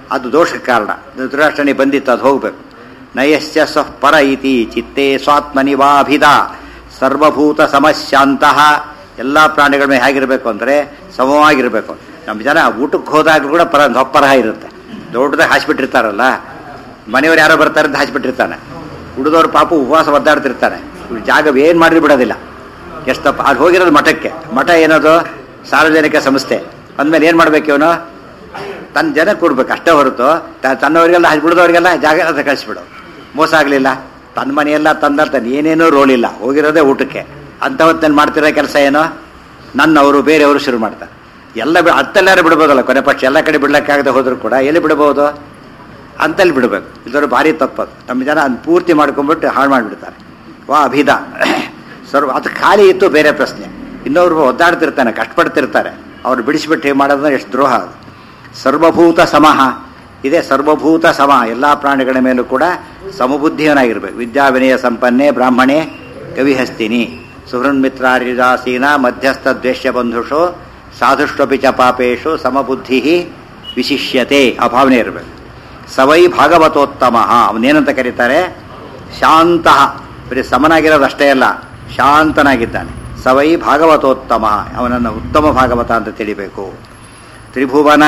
Speaker 1: ಅದು ದೋಷಕ್ಕೆ ಕಾರಣ ಧೃತರಾಷ್ಟ್ರನಿಗೆ ಬಂದಿತ್ತು ಅದು ಹೋಗಬೇಕು ನಯಶ್ಚ ಸ್ವಃ ಪರ ಇತಿ ಚಿತ್ತೇ ಸ್ವಾತ್ಮನಿ ವಾಭಿದ ಸರ್ವಭೂತ ಸಮಸ್ಯಾಂತಹ ಎಲ್ಲ ಪ್ರಾಣಿಗಳ ಮೇಲೆ ಹೇಗಿರಬೇಕು ಅಂದರೆ ಸಮವಾಗಿರಬೇಕು ನಮ್ಮ ಜನ ಊಟಕ್ಕೆ ಹೋದಾಗ ಕೂಡ ಪರ ಹೊಪ್ಪರಹ ಇರುತ್ತೆ ದೊಡ್ಡದಾಗ ಹಾಸ್ಬಿಟ್ಟಿರ್ತಾರಲ್ಲ ಮನೆಯವ್ರು ಯಾರೋ ಬರ್ತಾರೆ ಅಂತ ಹಾಸ್ಬಿಟ್ಟಿರ್ತಾನೆ ಉಳಿದವ್ರ ಪಾಪ ಉಪವಾಸ ಒದ್ದಾಡ್ತಿರ್ತಾನೆ ಇವ್ರು ಜಾಗ ಏನು ಮಾಡಿ ಬಿಡೋದಿಲ್ಲ ಎಷ್ಟಪ್ಪ ಅಲ್ಲಿ ಹೋಗಿರೋದು ಮಠಕ್ಕೆ ಮಠ ಏನದು ಸಾರ್ವಜನಿಕ ಸಂಸ್ಥೆ ಅಂದಮೇಲೆ ಏನು ಮಾಡ್ಬೇಕು ಇವನು ತನ್ನ ಜನ ಕೊಡ್ಬೇಕು ಅಷ್ಟೇ ಹೊರತು ತ- ತನ್ನವರಿಗೆಲ್ಲ ಬಿಡಿದವರಿಗೆಲ್ಲ ಜಾಗ ಅಂತ ಕಳಿಸ್ಬಿಡು ಮೋಸ ಆಗಲಿಲ್ಲ ತನ್ನ ಮನೆಯೆಲ್ಲ ತಂದ ತನ್ನ ಏನೇನೂ ರೋಲ್ ಇಲ್ಲ ಹೋಗಿರೋದೇ ಊಟಕ್ಕೆ ಅಂಥವತ್ತು ಮಾಡ್ತಿರೋ ಕೆಲಸ ಏನು ನನ್ನವರು ಬೇರೆಯವರು ಶುರು ಮಾಡ್ತಾರೆ ಎಲ್ಲ ಬಿ ಹತ್ತೆಲ್ಲಾರು ಬಿಡ್ಬೋದಲ್ಲ ಕೊನೆ ಪಕ್ಷ ಎಲ್ಲ ಕಡೆ ಬಿಡ್ಲಿಕ್ಕಾಗದೆ ಹೋದ್ರು ಕೂಡ ಎಲ್ಲಿ ಬಿಡ್ಬೋದು ಅಂತಲ್ಲಿ ಬಿಡಬೇಕು ಇದರ ಭಾರಿ ತಪ್ಪದು ನಮ್ಮ ಜನ ಅದನ್ನ ಪೂರ್ತಿ ಮಾಡ್ಕೊಂಡ್ಬಿಟ್ಟು ಹಾಳು ಮಾಡಿಬಿಡ್ತಾರೆ ವಾ ಅಭಿದ ಸರ್ವ ಅದು ಖಾಲಿ ಇತ್ತು ಬೇರೆ ಪ್ರಶ್ನೆ ಇನ್ನೊಬ್ರು ಒದ್ದಾಡ್ತಿರ್ತಾನೆ ಕಷ್ಟಪಡ್ತಿರ್ತಾರೆ ಅವ್ರು ಬಿಡಿಸ್ಬಿಟ್ಟು ಹೇಗೆ ಮಾಡೋದ್ರೆ ಎಷ್ಟು ದ್ರೋಹ ಅದು ಸರ್ವಭೂತ ಸಮಹ ಇದೆ ಸರ್ವಭೂತ ಸಮ ಎಲ್ಲ ಪ್ರಾಣಿಗಳ ಮೇಲೂ ಕೂಡ ಸಮಬುದ್ಧಿಯವನಾಗಿರ್ಬೇಕು ವಿದ್ಯಾ ವಿನಯ ಸಂಪನ್ನೆ ಬ್ರಾಹ್ಮಣೆ ಕವಿಹಸ್ತಿನಿ ಸುಹೃನ್ಮಿತ್ರಾರಿದಾಸೀನ ಮಧ್ಯಸ್ಥ ದ್ವೇಷ್ಯ ಬಂಧುಷು ಸಾಧುಷ್ವಪಿ ಚ ಪಾಪೇಶು ಸಮಬುದ್ಧಿ ವಿಶಿಷ್ಯತೆ ಆ ಭಾವನೆ ಇರಬೇಕು ಸವೈ ಭಾಗವತೋತ್ತಮ ಅವನೇನಂತ ಕರೀತಾರೆ ಶಾಂತ ಬರೀ ಸಮನಾಗಿರೋದು ಅಷ್ಟೇ ಅಲ್ಲ ಶಾಂತನಾಗಿದ್ದಾನೆ ಸವೈ ಭಾಗವತೋತ್ತಮ ಅವನನ್ನು ಉತ್ತಮ ಭಾಗವತ ಅಂತ ತಿಳಿಬೇಕು ತ್ರಿಭುವನ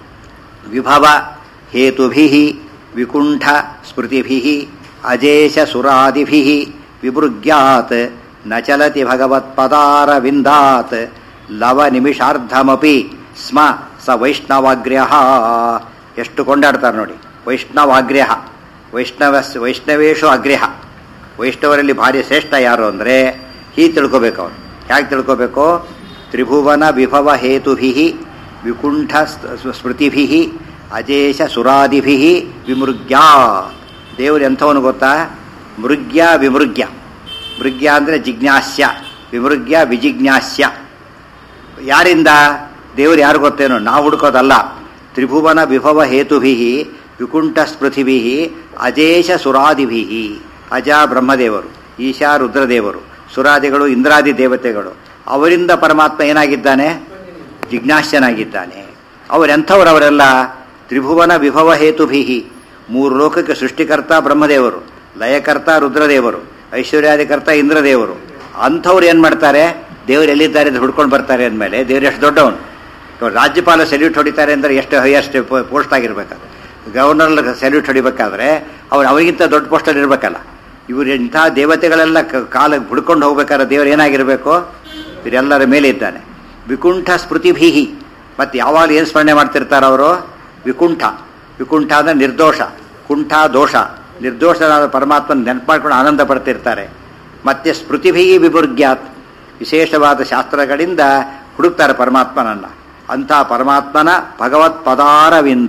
Speaker 1: ವಿಭವ ಹೇತುಭಿ ವಿಕುಂಠ ಸ್ಮೃತಿಭಿ ಅಜೇಶ ಸುರಾದಿಭಿ ವಿಭೃಗ್ಯಾತ್ ನ ಚಲತಿ ಭಗವತ್ಪದಾರವಿಂದಾತ್ ಲವ ನಿಮಿಷಾರ್ಧಮಪಿ ಸ್ಮ ಸ ವೈಷ್ಣವಾಗ್ರ್ಯ ಎಷ್ಟು ಕೊಂಡಾಡ್ತಾರೆ ನೋಡಿ ವೈಷ್ಣವಾಗ್ರ್ಯ ವೈಷ್ಣವ ವೈಷ್ಣವೇಶು ಅಗ್ರ್ಯ ವೈಷ್ಣವರಲ್ಲಿ ಭಾರಿ ಶ್ರೇಷ್ಠ ಯಾರು ಅಂದರೆ ಹೀಗೆ ತಿಳ್ಕೋಬೇಕು ಅವನು ಹೇಗೆ ತಿಳ್ಕೋಬೇಕು ತ್ರಿಭುವನ ವಿಭವ ಹೇತುಭಿ ವಿಕುಂಠ ಸ್ಮೃತಿಭಿ ಅಜೇಶ ಸುರಾದಿಭಿ ವಿಮೃಗ್ಯ ದೇವರು ಎಂಥವನು ಗೊತ್ತಾ ಮೃಗ್ಯ ವಿಮೃಗ್ಯ ಮೃಗ್ಯ ಅಂದರೆ ಜಿಜ್ಞಾಸ್ಯ ವಿಮೃಗ್ಯ ವಿಜಿಜ್ಞಾಸ್ಯ ಯಾರಿಂದ ದೇವರು ಯಾರು ಗೊತ್ತೇನೋ ನಾವು ಹುಡುಕೋದಲ್ಲ ತ್ರಿಭುವನ ವಿಭವ ಹೇತುಭಿ ವಿಕುಂಠ ಸ್ಮೃತಿಭಿ ಅಜೇಶ ಸುರಾದಿಭಿ ಅಜ ಬ್ರಹ್ಮದೇವರು ಈಶಾ ರುದ್ರದೇವರು ಸುರಾದಿಗಳು ಇಂದ್ರಾದಿ ದೇವತೆಗಳು ಅವರಿಂದ ಪರಮಾತ್ಮ ಏನಾಗಿದ್ದಾನೆ ಜಿಜ್ಞಾಸ್ಯನಾಗಿದ್ದಾನೆ ಅವರೆಂಥವ್ರು ಅವರೆಲ್ಲ ತ್ರಿಭುವನ ವಿಭವ ಹೇತುಭಿ ಮೂರು ಲೋಕಕ್ಕೆ ಸೃಷ್ಟಿಕರ್ತ ಬ್ರಹ್ಮದೇವರು ಲಯಕರ್ತ ರುದ್ರದೇವರು ಐಶ್ವರ್ಯಾದಿಕರ್ತ ಇಂದ್ರದೇವರು ಅಂಥವ್ರು ಏನು ಮಾಡ್ತಾರೆ ದೇವರು ಎಲ್ಲಿದ್ದಾರೆ ಅಂತ ಹುಡ್ಕೊಂಡು ಬರ್ತಾರೆ ಅಂದಮೇಲೆ ದೇವ್ರು ಎಷ್ಟು ದೊಡ್ಡವನು ಇವಾಗ ರಾಜ್ಯಪಾಲ ಸೆಲ್ಯೂಟ್ ಹೊಡಿತಾರೆ ಅಂದರೆ ಎಷ್ಟು ಹೈಯೆಸ್ಟ್ ಪೋಸ್ಟ್ ಆಗಿರ್ಬೇಕಾದ್ರೆ ಗವರ್ನರ್ ಸೆಲ್ಯೂಟ್ ಹೊಡಿಬೇಕಾದ್ರೆ ಅವ್ರು ಅವರಿಗಿಂತ ದೊಡ್ಡ ಪೋಸ್ಟಲ್ಲಿ ಇರಬೇಕಲ್ಲ ಇವರು ಇಂಥ ದೇವತೆಗಳೆಲ್ಲ ಕ- ಕಾಲ ಹುಡ್ಕೊಂಡು ಹೋಗ್ಬೇಕಾದ್ರೆ ದೇವರು ಏನಾಗಿರಬೇಕು ಇವರೆಲ್ಲರ ಮೇಲೆ ಇದ್ದಾನೆ ವಿಕುಂಠ ಸ್ಮೃತಿಭೀಹಿ ಮತ್ತು ಯಾವಾಗ ಏನು ಸ್ಮರಣೆ ಮಾಡ್ತಿರ್ತಾರೆ ಅವರು ವಿಕುಂಠ ವಿಕುಂಠ ಅಂದರೆ ನಿರ್ದೋಷ ಕುಂಠ ದೋಷ ನಿರ್ದೋಷನಾದ ಪರಮಾತ್ಮನ ನೆನಪು ಮಾಡ್ಕೊಂಡು ಆನಂದ ಪಡ್ತಿರ್ತಾರೆ ಮತ್ತೆ ಸ್ಮೃತಿಭೀ ವಿಭುರ್ಗ್ಯಾತ್ ವಿಶೇಷವಾದ ಶಾಸ್ತ್ರಗಳಿಂದ ಹುಡುಕ್ತಾರೆ ಪರಮಾತ್ಮನನ್ನ ಅಂಥ ಪರಮಾತ್ಮನ ಭಗವತ್ ಪದಾರವಿಂದ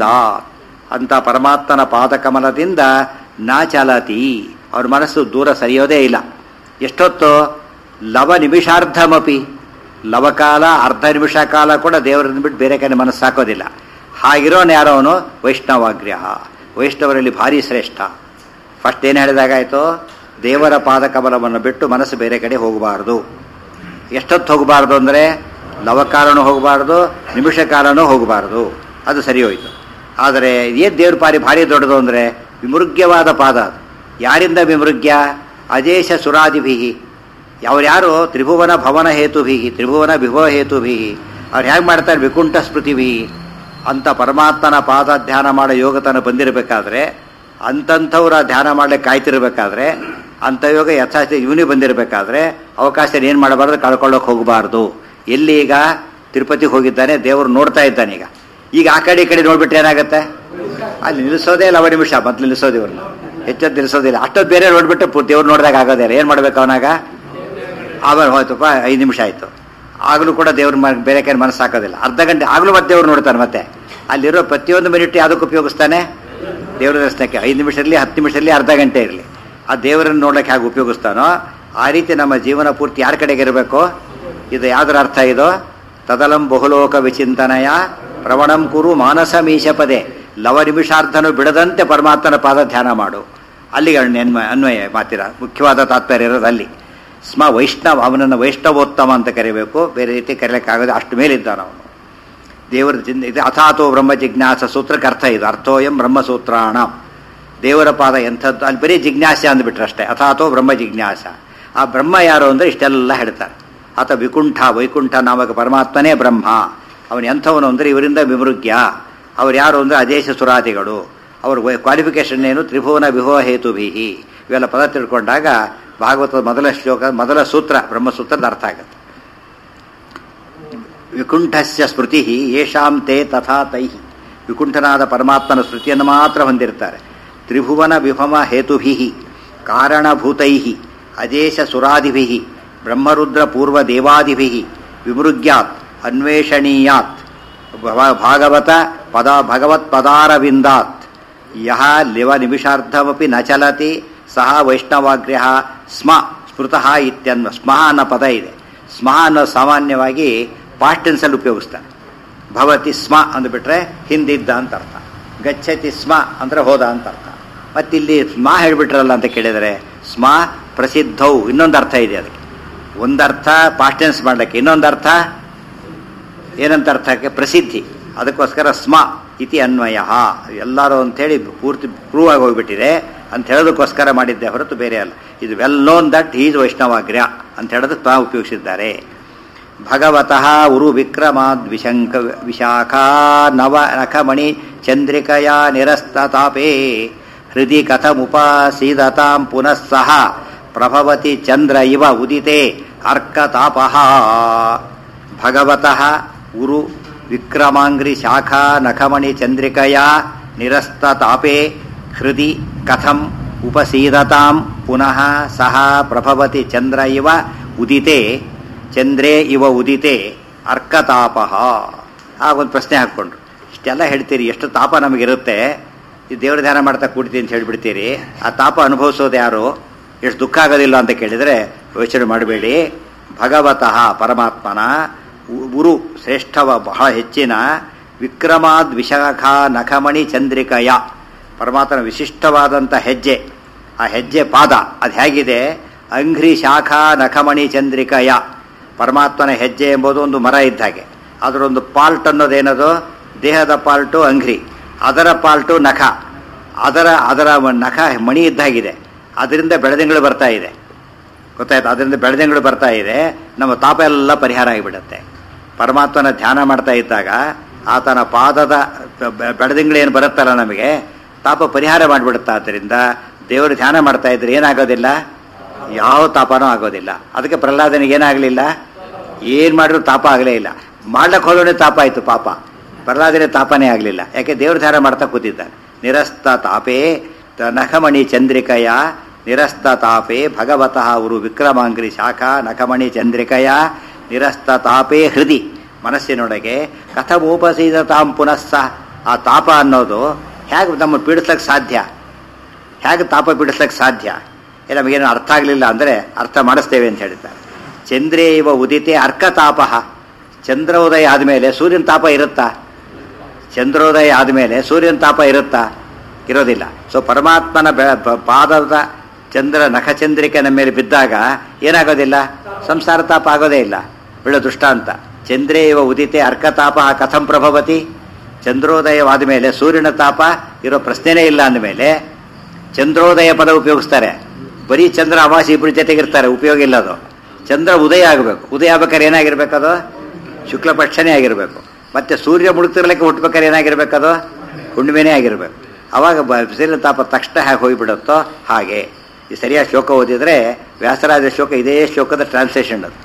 Speaker 1: ಅಂಥ ಪರಮಾತ್ಮನ ಪಾದಕಮಲದಿಂದ ನ ಚಲತಿ ಅವ್ರ ಮನಸ್ಸು ದೂರ ಸರಿಯೋದೇ ಇಲ್ಲ ಎಷ್ಟೊತ್ತು ಲವ ನಿಮಿಷಾರ್ಧಮಪಿ ಲವಕಾಲ ಅರ್ಧ ನಿಮಿಷ ಕಾಲ ಕೂಡ ದೇವರನ್ನು ಬಿಟ್ಟು ಬೇರೆ ಕಡೆ ಮನಸ್ಸು ಹಾಕೋದಿಲ್ಲ ಹಾಗಿರೋನು ಯಾರೋ ಅವನು ವೈಷ್ಣವಾಗ್ರ್ಯ ವೈಷ್ಣವರಲ್ಲಿ ಭಾರಿ ಶ್ರೇಷ್ಠ ಫಸ್ಟ್ ಏನು ಹೇಳಿದಾಗಾಯ್ತು ದೇವರ ಪಾದಕಮಲವನ್ನು ಬಿಟ್ಟು ಮನಸ್ಸು ಬೇರೆ ಕಡೆ ಹೋಗಬಾರ್ದು ಎಷ್ಟೊತ್ತು ಹೋಗಬಾರ್ದು ಅಂದರೆ ಲವಕಾಲನೂ ಹೋಗಬಾರ್ದು ನಿಮಿಷ ಕಾಲನೂ ಹೋಗಬಾರ್ದು ಅದು ಸರಿ ಹೋಯಿತು ಆದರೆ ಏನು ದೇವ್ರ ಪಾರಿ ಭಾರಿ ದೊಡ್ಡದು ಅಂದರೆ ವಿಮೃಗ್ಯವಾದ ಪಾದ ಅದು ಯಾರಿಂದ ವಿಮೃಗ್ಯ ಅಜೇಶ ಸುರಾದಿಭಿಹಿ ಅವ್ರು ಯಾರು ತ್ರಿಭುವನ ಭವನ ಹೇತುಭಿಹಿ ತ್ರಿಭುವನ ವಿಭವ ಹೇತುಭಿಹಿ ಅವ್ರು ಹೇಗೆ ಮಾಡ್ತಾರೆ ವಿಕುಂಠ ಸ್ಮೃತಿಭಿ ಅಂತ ಪರಮಾತ್ಮನ ಪಾದ ಧ್ಯಾನ ಮಾಡೋ ಯೋಗತನ ಬಂದಿರಬೇಕಾದ್ರೆ ಅಂತಂಥವ್ರ ಧ್ಯಾನ ಮಾಡ್ಲಿಕ್ಕೆ ಕಾಯ್ತಿರ್ಬೇಕಾದ್ರೆ ಅಂಥ ಯೋಗ ಯಥಾಸ್ಥಿತಿ ಇವನಿಗೆ ಬಂದಿರಬೇಕಾದ್ರೆ ಅವಕಾಶ ಏನು ಮಾಡಬಾರ್ದು ಕಳ್ಕೊಳ್ಳೋಕೆ ಹೋಗಬಾರ್ದು ಎಲ್ಲಿ ಈಗ ತಿರುಪತಿಗೆ ಹೋಗಿದ್ದಾನೆ ದೇವರು ನೋಡ್ತಾ ಇದ್ದಾನೆ ಈಗ ಈಗ ಆ ಕಡೆ ಈ ಕಡೆ ನೋಡ್ಬಿಟ್ರೆ ಏನಾಗುತ್ತೆ ಅಲ್ಲಿ ನಿಲ್ಲಿಸೋದೇ ಲವ ನಿಮಿಷ ಮೊದಲು ನಿಲ್ಲಿಸೋದು ಇವ್ರನ್ನ ಹೆಚ್ಚೊತ್ತು ನಿಲ್ಲಿಸೋದಿಲ್ಲ ಅಷ್ಟೊತ್ತು ಬೇರೆ ನೋಡ್ಬಿಟ್ಟು ಪು- ದೇವ್ರು ನೋಡಿದಾಗ ಆಗೋದಿಲ್ಲ ಏನು ಮಾಡ್ಬೇಕು ಅವನಾಗ ಆಮೇಲೆ ಹೋಯ್ತಪ್ಪ ಐದು ನಿಮಿಷ ಆಯಿತು ಆಗಲೂ ಕೂಡ ದೇವ್ರ ಮ ಬೇರೆ ಕೈ ಮನಸ್ಸು ಹಾಕೋದಿಲ್ಲ ಅರ್ಧ ಗಂಟೆ ಆಗಲೂ ಮತ್ತೆ ದೇವ್ರು ನೋಡ್ತಾನೆ ಮತ್ತೆ ಅಲ್ಲಿರೋ ಪ್ರತಿಯೊಂದು ಮಿನಿಟ್ ಯಾವುದಕ್ಕೆ ಉಪಯೋಗಿಸ್ತಾನೆ ದೇವ್ರ ದರ್ಶನಕ್ಕೆ ಐದು ನಿಮಿಷ ಇರಲಿ ಹತ್ತು ನಿಮಿಷ ಇರಲಿ ಅರ್ಧ ಗಂಟೆ ಇರಲಿ ಆ ದೇವರನ್ನು ನೋಡ್ಲಿಕ್ಕೆ ಹೇಗೆ ಉಪಯೋಗಿಸ್ತಾನೋ ಆ ರೀತಿ ನಮ್ಮ ಜೀವನ ಪೂರ್ತಿ ಯಾರ ಕಡೆಗೆ ಇರಬೇಕು ಇದು ಯಾವ್ದ್ರ ಅರ್ಥ ಇದು ತದಲಂ ಬಹುಲೋಕ ವಿಚಿಂತನಯ ಪ್ರವಣಂ ಕುರು ಮಾನಸ ಮೀಶಪದೆ ಲವ ನಿಮಿಷಾರ್ಧನು ಬಿಡದಂತೆ ಪರಮಾತ್ಮನ ಪಾದ ಧ್ಯಾನ ಮಾಡು ಅಲ್ಲಿಗೆ ಅನ್ವಯ ಅನ್ವಯ ಮಾತಿರ ಮುಖ್ಯವಾದ ತಾತ್ಪರ್ಯ ಇರೋದು ಅಲ್ಲಿ ಸ್ಮ ವೈಷ್ಣವ ಅವನನ್ನು ವೈಷ್ಣವೋತ್ತಮ ಅಂತ ಕರಿಬೇಕು ಬೇರೆ ರೀತಿ ಕರೆಯಲಿಕ್ಕಾಗದೆ ಅಷ್ಟು ಮೇಲಿದ್ದಾನ ಅವನು ದೇವರ ಚಿಂತ ಇದು ಅಥಾತೋ ಬ್ರಹ್ಮ ಜಿಜ್ಞಾಸ ಸೂತ್ರಕ್ಕೆ ಅರ್ಥ ಇದು ಅರ್ಥೋಯಂ ಬ್ರಹ್ಮಸೂತ್ರಾಣ ದೇವರ ಪಾದ ಎಂಥದ್ದು ಅಲ್ಲಿ ಬರೀ ಜಿಜ್ಞಾಸೆ ಅಂದ್ಬಿಟ್ರೆ ಅಷ್ಟೇ ಅಥಾತೋ ಬ್ರಹ್ಮ ಜಿಜ್ಞಾಸ ಆ ಬ್ರಹ್ಮ ಯಾರು ಅಂದರೆ ಇಷ್ಟೆಲ್ಲ ಹೇಳ್ತಾರೆ ಆತ ವಿಕುಂಠ ವೈಕುಂಠ ನಾಮಕ ಪರಮಾತ್ಮನೇ ಬ್ರಹ್ಮ ಅವನು ಎಂಥವನು ಅಂದರೆ ಇವರಿಂದ ವಿಮೃಗ್ಯ ಅವ್ರು ಯಾರು ಅಂದರೆ ಅದೇಶ ಸುರಾದಿಗಳು ಅವ್ರ ಕ್ವಾಲಿಫಿಕೇಶನ್ ಏನು ತ್ರಿಭುವನ ವಿಭವ ಹೇತುಭಿಹಿ ಇವೆಲ್ಲ ಪದ ತಿಳ್ಕೊಂಡಾಗ ಭಾಗವತದ ಮೊದಲ ಶ್ಲೋಕ ಮೊದಲ ಸೂತ್ರ ಬ್ರಹ್ಮಸೂತ್ರದ ಅರ್ಥ ಆಗುತ್ತೆ ವಿಕುಂಠಸ್ಯ ಸ್ಮೃತಿ ಯೇಷಾಂ ತೇ ತಥಾ ತೈಹಿ ವಿಕುಂಠನಾದ ಪರಮಾತ್ಮನ ಸ್ಮೃತಿಯನ್ನು ಮಾತ್ರ ಹೊಂದಿರ್ತಾರೆ ತ್ರಿಭುವನ ವಿಭಮ ಹೇತುಭಿ ಕಾರಣಭೂತೈ ಅದೇಶ ಸುರಾದಿಭಿ ಬ್ರಹ್ಮರುದ್ರ ಪೂರ್ವ ದೇವಾದಿಭಿ ವಿಮೃಗ್ಯಾತ್ ಅನ್ವೇಷಣೀಯಾತ್ ಭವ- ಭಾಗವತ ಪದ ಭಗವತ್ ಪದಾರವಿಂದಾತ್ ಯಹ ಲಿವ ನಿಮಿಷಾರ್ಧಮಪಿ ನ ಚಲತಿ ಸಹ ವೈಷ್ಣವಾಗ್ರ್ಯ ಸ್ಮ ಸ್ಮೃತಃ ಇತ್ಯನ್ವ ಸ್ಮಃ ಅನ್ನೋ ಪದ ಇದೆ ಸ್ಮಃ ಅನ್ನೋ ಸಾಮಾನ್ಯವಾಗಿ ಪಾಸ್ಟ್ ಟೆನ್ಸಲ್ಲಿ ಉಪಯೋಗಿಸ್ತಾರೆ ಭವತಿ ಸ್ಮ ಅಂದ್ಬಿಟ್ರೆ ಹಿಂದಿದ್ದ ಅಂತ ಅರ್ಥ ಗಚ್ಚತಿ ಸ್ಮ ಅಂದ್ರೆ ಹೋದ ಅಂತ ಅರ್ಥ ಮತ್ತಿಲ್ಲಿ ಸ್ಮ ಹೇಳ್ಬಿಟ್ರಲ್ಲ ಅಂತ ಕೇಳಿದರೆ ಸ್ಮ ಪ್ರಸಿದ್ಧೌ ಇನ್ನೊಂದು ಅರ್ಥ ಇದೆ ಅದಕ್ಕೆ ಒಂದರ್ಥ ಪಾಸ್ಟ್ ಟೆನ್ಸ್ ಮಾಡ್ಲಿಕ್ಕೆ ಇನ್ನೊಂದು ಅರ್ಥ ಏನಂತ ಅರ್ಥಕ್ಕೆ ಪ್ರಸಿದ್ಧಿ ಅದಕ್ಕೋಸ್ಕರ ಸ್ಮ ಇತಿ ಅನ್ವಯ ಎಲ್ಲರೂ ಅಂಥೇಳಿ ಪೂರ್ತಿ ಪ್ರೂವ್ ಆಗಿ ಹೋಗ್ಬಿಟ್ಟಿದೆ ಅಂತ ಹೇಳೋದಕ್ಕೋಸ್ಕರ ಮಾಡಿದ್ದೆ ಹೊರತು ಬೇರೆ ಅಲ್ಲ ಇದು ವೆಲ್ ನೋನ್ ದಟ್ ಈಸ್ ವೈಷ್ಣವಾಗ್ರ್ಯ ಅಂತ ಹೇಳೋದಕ್ಕೆ ತಾವು ಉಪಯೋಗಿಸಿದ್ದಾರೆ ಭಗವತಃ ಉರು ವಿಕ್ರಮಾದ್ ವಿಶಂಕ ವಿಶಾಖಾ ನವ ನಖಮಣಿ ಚಂದ್ರಿಕಯ ನಿರಸ್ತತಾಪೇ ಹೃದಯ ಕಥಮುಪಾಸೀದತಾಂ ಪುನಃ ಸಹ ಪ್ರಭವತಿ ಚಂದ್ರ ಇವ ಉದಿತೆ ಅರ್ಕತಾಪಃ ಭಗವತಃ ಉರು ವಿಕ್ರಮಾಂಗ್ರಿ ಶಾಖಾ ನಖಮಣಿ ಚಂದ್ರಿಕಯ ನಿರಸ್ತತಾಪೇ ಹೃದಿ ಕಥಂ ಉಪಸೀದತಾಂ ಪುನಃ ಸಹ ಪ್ರಭವತಿ ಚಂದ್ರ ಇವ ಉದಿತೆ ಚಂದ್ರೇ ಇವ ಉದಿತೆ ಅರ್ಕತಾಪಃ ಆಗ ಒಂದು ಪ್ರಶ್ನೆ ಹಾಕ್ಕೊಂಡ್ರು ಇಷ್ಟೆಲ್ಲ ಹೇಳ್ತೀರಿ ಎಷ್ಟು ತಾಪ ನಮಗಿರುತ್ತೆ ಈ ದೇವ್ರ ಧ್ಯಾನ ಮಾಡ್ತಾ ಕೂಡ್ತೀನಿ ಅಂತ ಹೇಳ್ಬಿಡ್ತೀರಿ ಆ ತಾಪ ಅನುಭವಿಸೋದು ಯಾರು ಎಷ್ಟು ದುಃಖ ಆಗೋದಿಲ್ಲ ಅಂತ ಕೇಳಿದರೆ ಯೋಚನೆ ಮಾಡಬೇಡಿ ಭಗವತಃ ಪರಮಾತ್ಮನ ಉ- ಉರು ಶ್ರೇಷ್ಠವ ಬಹಳ ಹೆಚ್ಚಿನ ವಿಕ್ರಮಾದ್ ವಿಶಾಖ ನಖಮಣಿ ಚಂದ್ರಿಕಯ ಪರಮಾತ್ಮನ ವಿಶಿಷ್ಟವಾದಂಥ ಹೆಜ್ಜೆ ಆ ಹೆಜ್ಜೆ ಪಾದ ಅದು ಹೇಗಿದೆ ಅಂಘ್ರಿ ಶಾಖಾ ನಖಮಣಿ ಚಂದ್ರಿಕಯ ಪರಮಾತ್ಮನ ಹೆಜ್ಜೆ ಎಂಬುದು ಒಂದು ಮರ ಇದ್ದ ಹಾಗೆ ಅದರೊಂದು ಪಾಲ್ಟ್ ಅನ್ನೋದೇನದು ದೇಹದ ಪಾಲ್ಟು ಅಂಘ್ರಿ ಅದರ ಪಾಲ್ಟು ನಖ ಅದರ ಅದರ ನಖ ಮಣಿ ಇದ್ದಾಗಿದೆ ಅದರಿಂದ ಬೆಳೆದಿಂಗಳು ಬರ್ತಾ ಇದೆ ಗೊತ್ತಾಯ್ತು ಅದರಿಂದ ಬೆಳೆದಿಂಗಳು ಬರ್ತಾ ಇದೆ ನಮ್ಮ ತಾಪ ಎಲ್ಲ ಪರಿಹಾರ ಆಗಿಬಿಡುತ್ತೆ ಪರಮಾತ್ಮನ ಧ್ಯಾನ ಮಾಡ್ತಾ ಇದ್ದಾಗ ಆತನ ಪಾದದ ಬೆಳೆದಿಂಗಳು ಏನು ಬರುತ್ತಲ್ಲ ನಮಗೆ ತಾಪ ಪರಿಹಾರ ಮಾಡಿಬಿಡುತ್ತೆ ಆದ್ದರಿಂದ ದೇವರು ಧ್ಯಾನ ಮಾಡ್ತಾ ಇದ್ರೆ ಏನಾಗೋದಿಲ್ಲ ಯಾವ ತಾಪನೂ ಆಗೋದಿಲ್ಲ ಅದಕ್ಕೆ ಪ್ರಹ್ಲಾದನಿಗೆ ಏನಾಗಲಿಲ್ಲ ಏನು ಮಾಡಿದ್ರು ತಾಪ ಆಗಲೇ ಇಲ್ಲ ಮಾಡ್ಲಕ್ಕೆ ಹೋಗೋಣ ತಾಪ ಆಯಿತು ಪಾಪ ಪ್ರಹ್ಲಾದನಿಗೆ ತಾಪನೇ ಆಗಲಿಲ್ಲ ಯಾಕೆ ದೇವ್ರ ಧ್ಯಾನ ಮಾಡ್ತಾ ಕೂತಿದ್ದಾನೆ ನಿರಸ್ತ ತಾಪೇ ತ- ನಖಮಣಿ ಚಂದ್ರಿಕಯ ನಿರಸ್ತ ತಾಪೇ ಭಗವತಃ ಉರು ವಿಕ್ರಮಾಂಗ್ರಿ ಶಾಖಾ ನಖಮಣಿ ಚಂದ್ರಿಕಯ ನಿರಸ್ತ ತಾಪೇ ಹೃದಿ ಮನಸ್ಸಿನೊಳಗೆ ಕಥಮೋಪಸೀದ ತಾಂ ಪುನಃ ಆ ತಾಪ ಅನ್ನೋದು ಹೇಗೆ ನಮ್ಮ ಪೀಡಿಸ್ಲಿಕ್ಕೆ ಸಾಧ್ಯ ಹೇಗೆ ತಾಪ ಬಿಡಿಸ್ಲಿಕ್ಕೆ ಸಾಧ್ಯ ಏ, ನಮಗೇನು ಅರ್ಥ ಆಗಲಿಲ್ಲ ಅಂದರೆ ಅರ್ಥ ಮಾಡಿಸ್ತೇವೆ ಅಂತ ಹೇಳಿದ್ದಾರೆ ಚಂದ್ರೇ ಇವ ಉದಿತೆ ಅರ್ಕತಾಪ ಚಂದ್ರೋದಯ ಆದಮೇಲೆ ಸೂರ್ಯನ ತಾಪ ಇರುತ್ತಾ ಚಂದ್ರೋದಯ ಆದಮೇಲೆ ಸೂರ್ಯನ ತಾಪ ಇರುತ್ತಾ ಇರೋದಿಲ್ಲ ಸೊ ಪರಮಾತ್ಮನ ಬೆ- ಪ- ಪಾದದ ಚಂದ್ರ ನಖಚಂದ್ರಿಕೆ ನಮ್ಮ ಮೇಲೆ ಬಿದ್ದಾಗ ಏನಾಗೋದಿಲ್ಲ ಸಂಸಾರ ತಾಪ ಆಗೋದೇ ಇಲ್ಲ ಒಳ್ಳೆ ದೃಷ್ಟಾಂತ ಚಂದ್ರೇ ಇವ ಉದಿತೆ ಅರ್ಕತಾಪ ಕಥಂ ಪ್ರಭವತಿ ಚಂದ್ರೋದಯವಾದ ಮೇಲೆ ಸೂರ್ಯನ ತಾಪ ಇರೋ ಪ್ರಶ್ನೆನೇ ಇಲ್ಲ ಅಂದಮೇಲೆ ಚಂದ್ರೋದಯ ಪದ ಉಪಯೋಗಿಸ್ತಾರೆ ಬರೀ ಚಂದ್ರ ಅಮಾವಾಸ್ಯೆ ಇಬ್ಬರು ಜೊತೆಗಿರ್ತಾರೆ ಉಪಯೋಗ ಇಲ್ಲ ಅದು ಚಂದ್ರ ಉದಯ ಆಗಬೇಕು ಉದಯ ಆಗ್ಬೇಕಾದ್ರೆ ಏನಾಗಿರ್ಬೇಕು ಅದು ಶುಕ್ಲ ಪಕ್ಷನೇ ಆಗಿರಬೇಕು ಮತ್ತೆ ಸೂರ್ಯ ಮುಳುಗ್ತಿರ್ಲಿಕ್ಕೆ ಹುಟ್ಬೇಕಾದ್ರೆ ಏನಾಗಿರ್ಬೇಕದು ಹುಣ್ಣಿಮೆನೇ ಆಗಿರಬೇಕು ಅವಾಗ ಬ ಬಿಸಿಲಿನ ತಾಪ ತಕ್ಷಣ ಹೇಗೆ ಹೋಗಿಬಿಡುತ್ತೋ ಹಾಗೆ ಈ ಸರಿಯಾದ ಶ್ಲೋಕ ಓದಿದ್ರೆ ವ್ಯಾಸರಾಜ ಶ್ಲೋಕ ಇದೇ ಶ್ಲೋಕದ ಟ್ರಾನ್ಸ್ಲೇಷನ್ ಅದು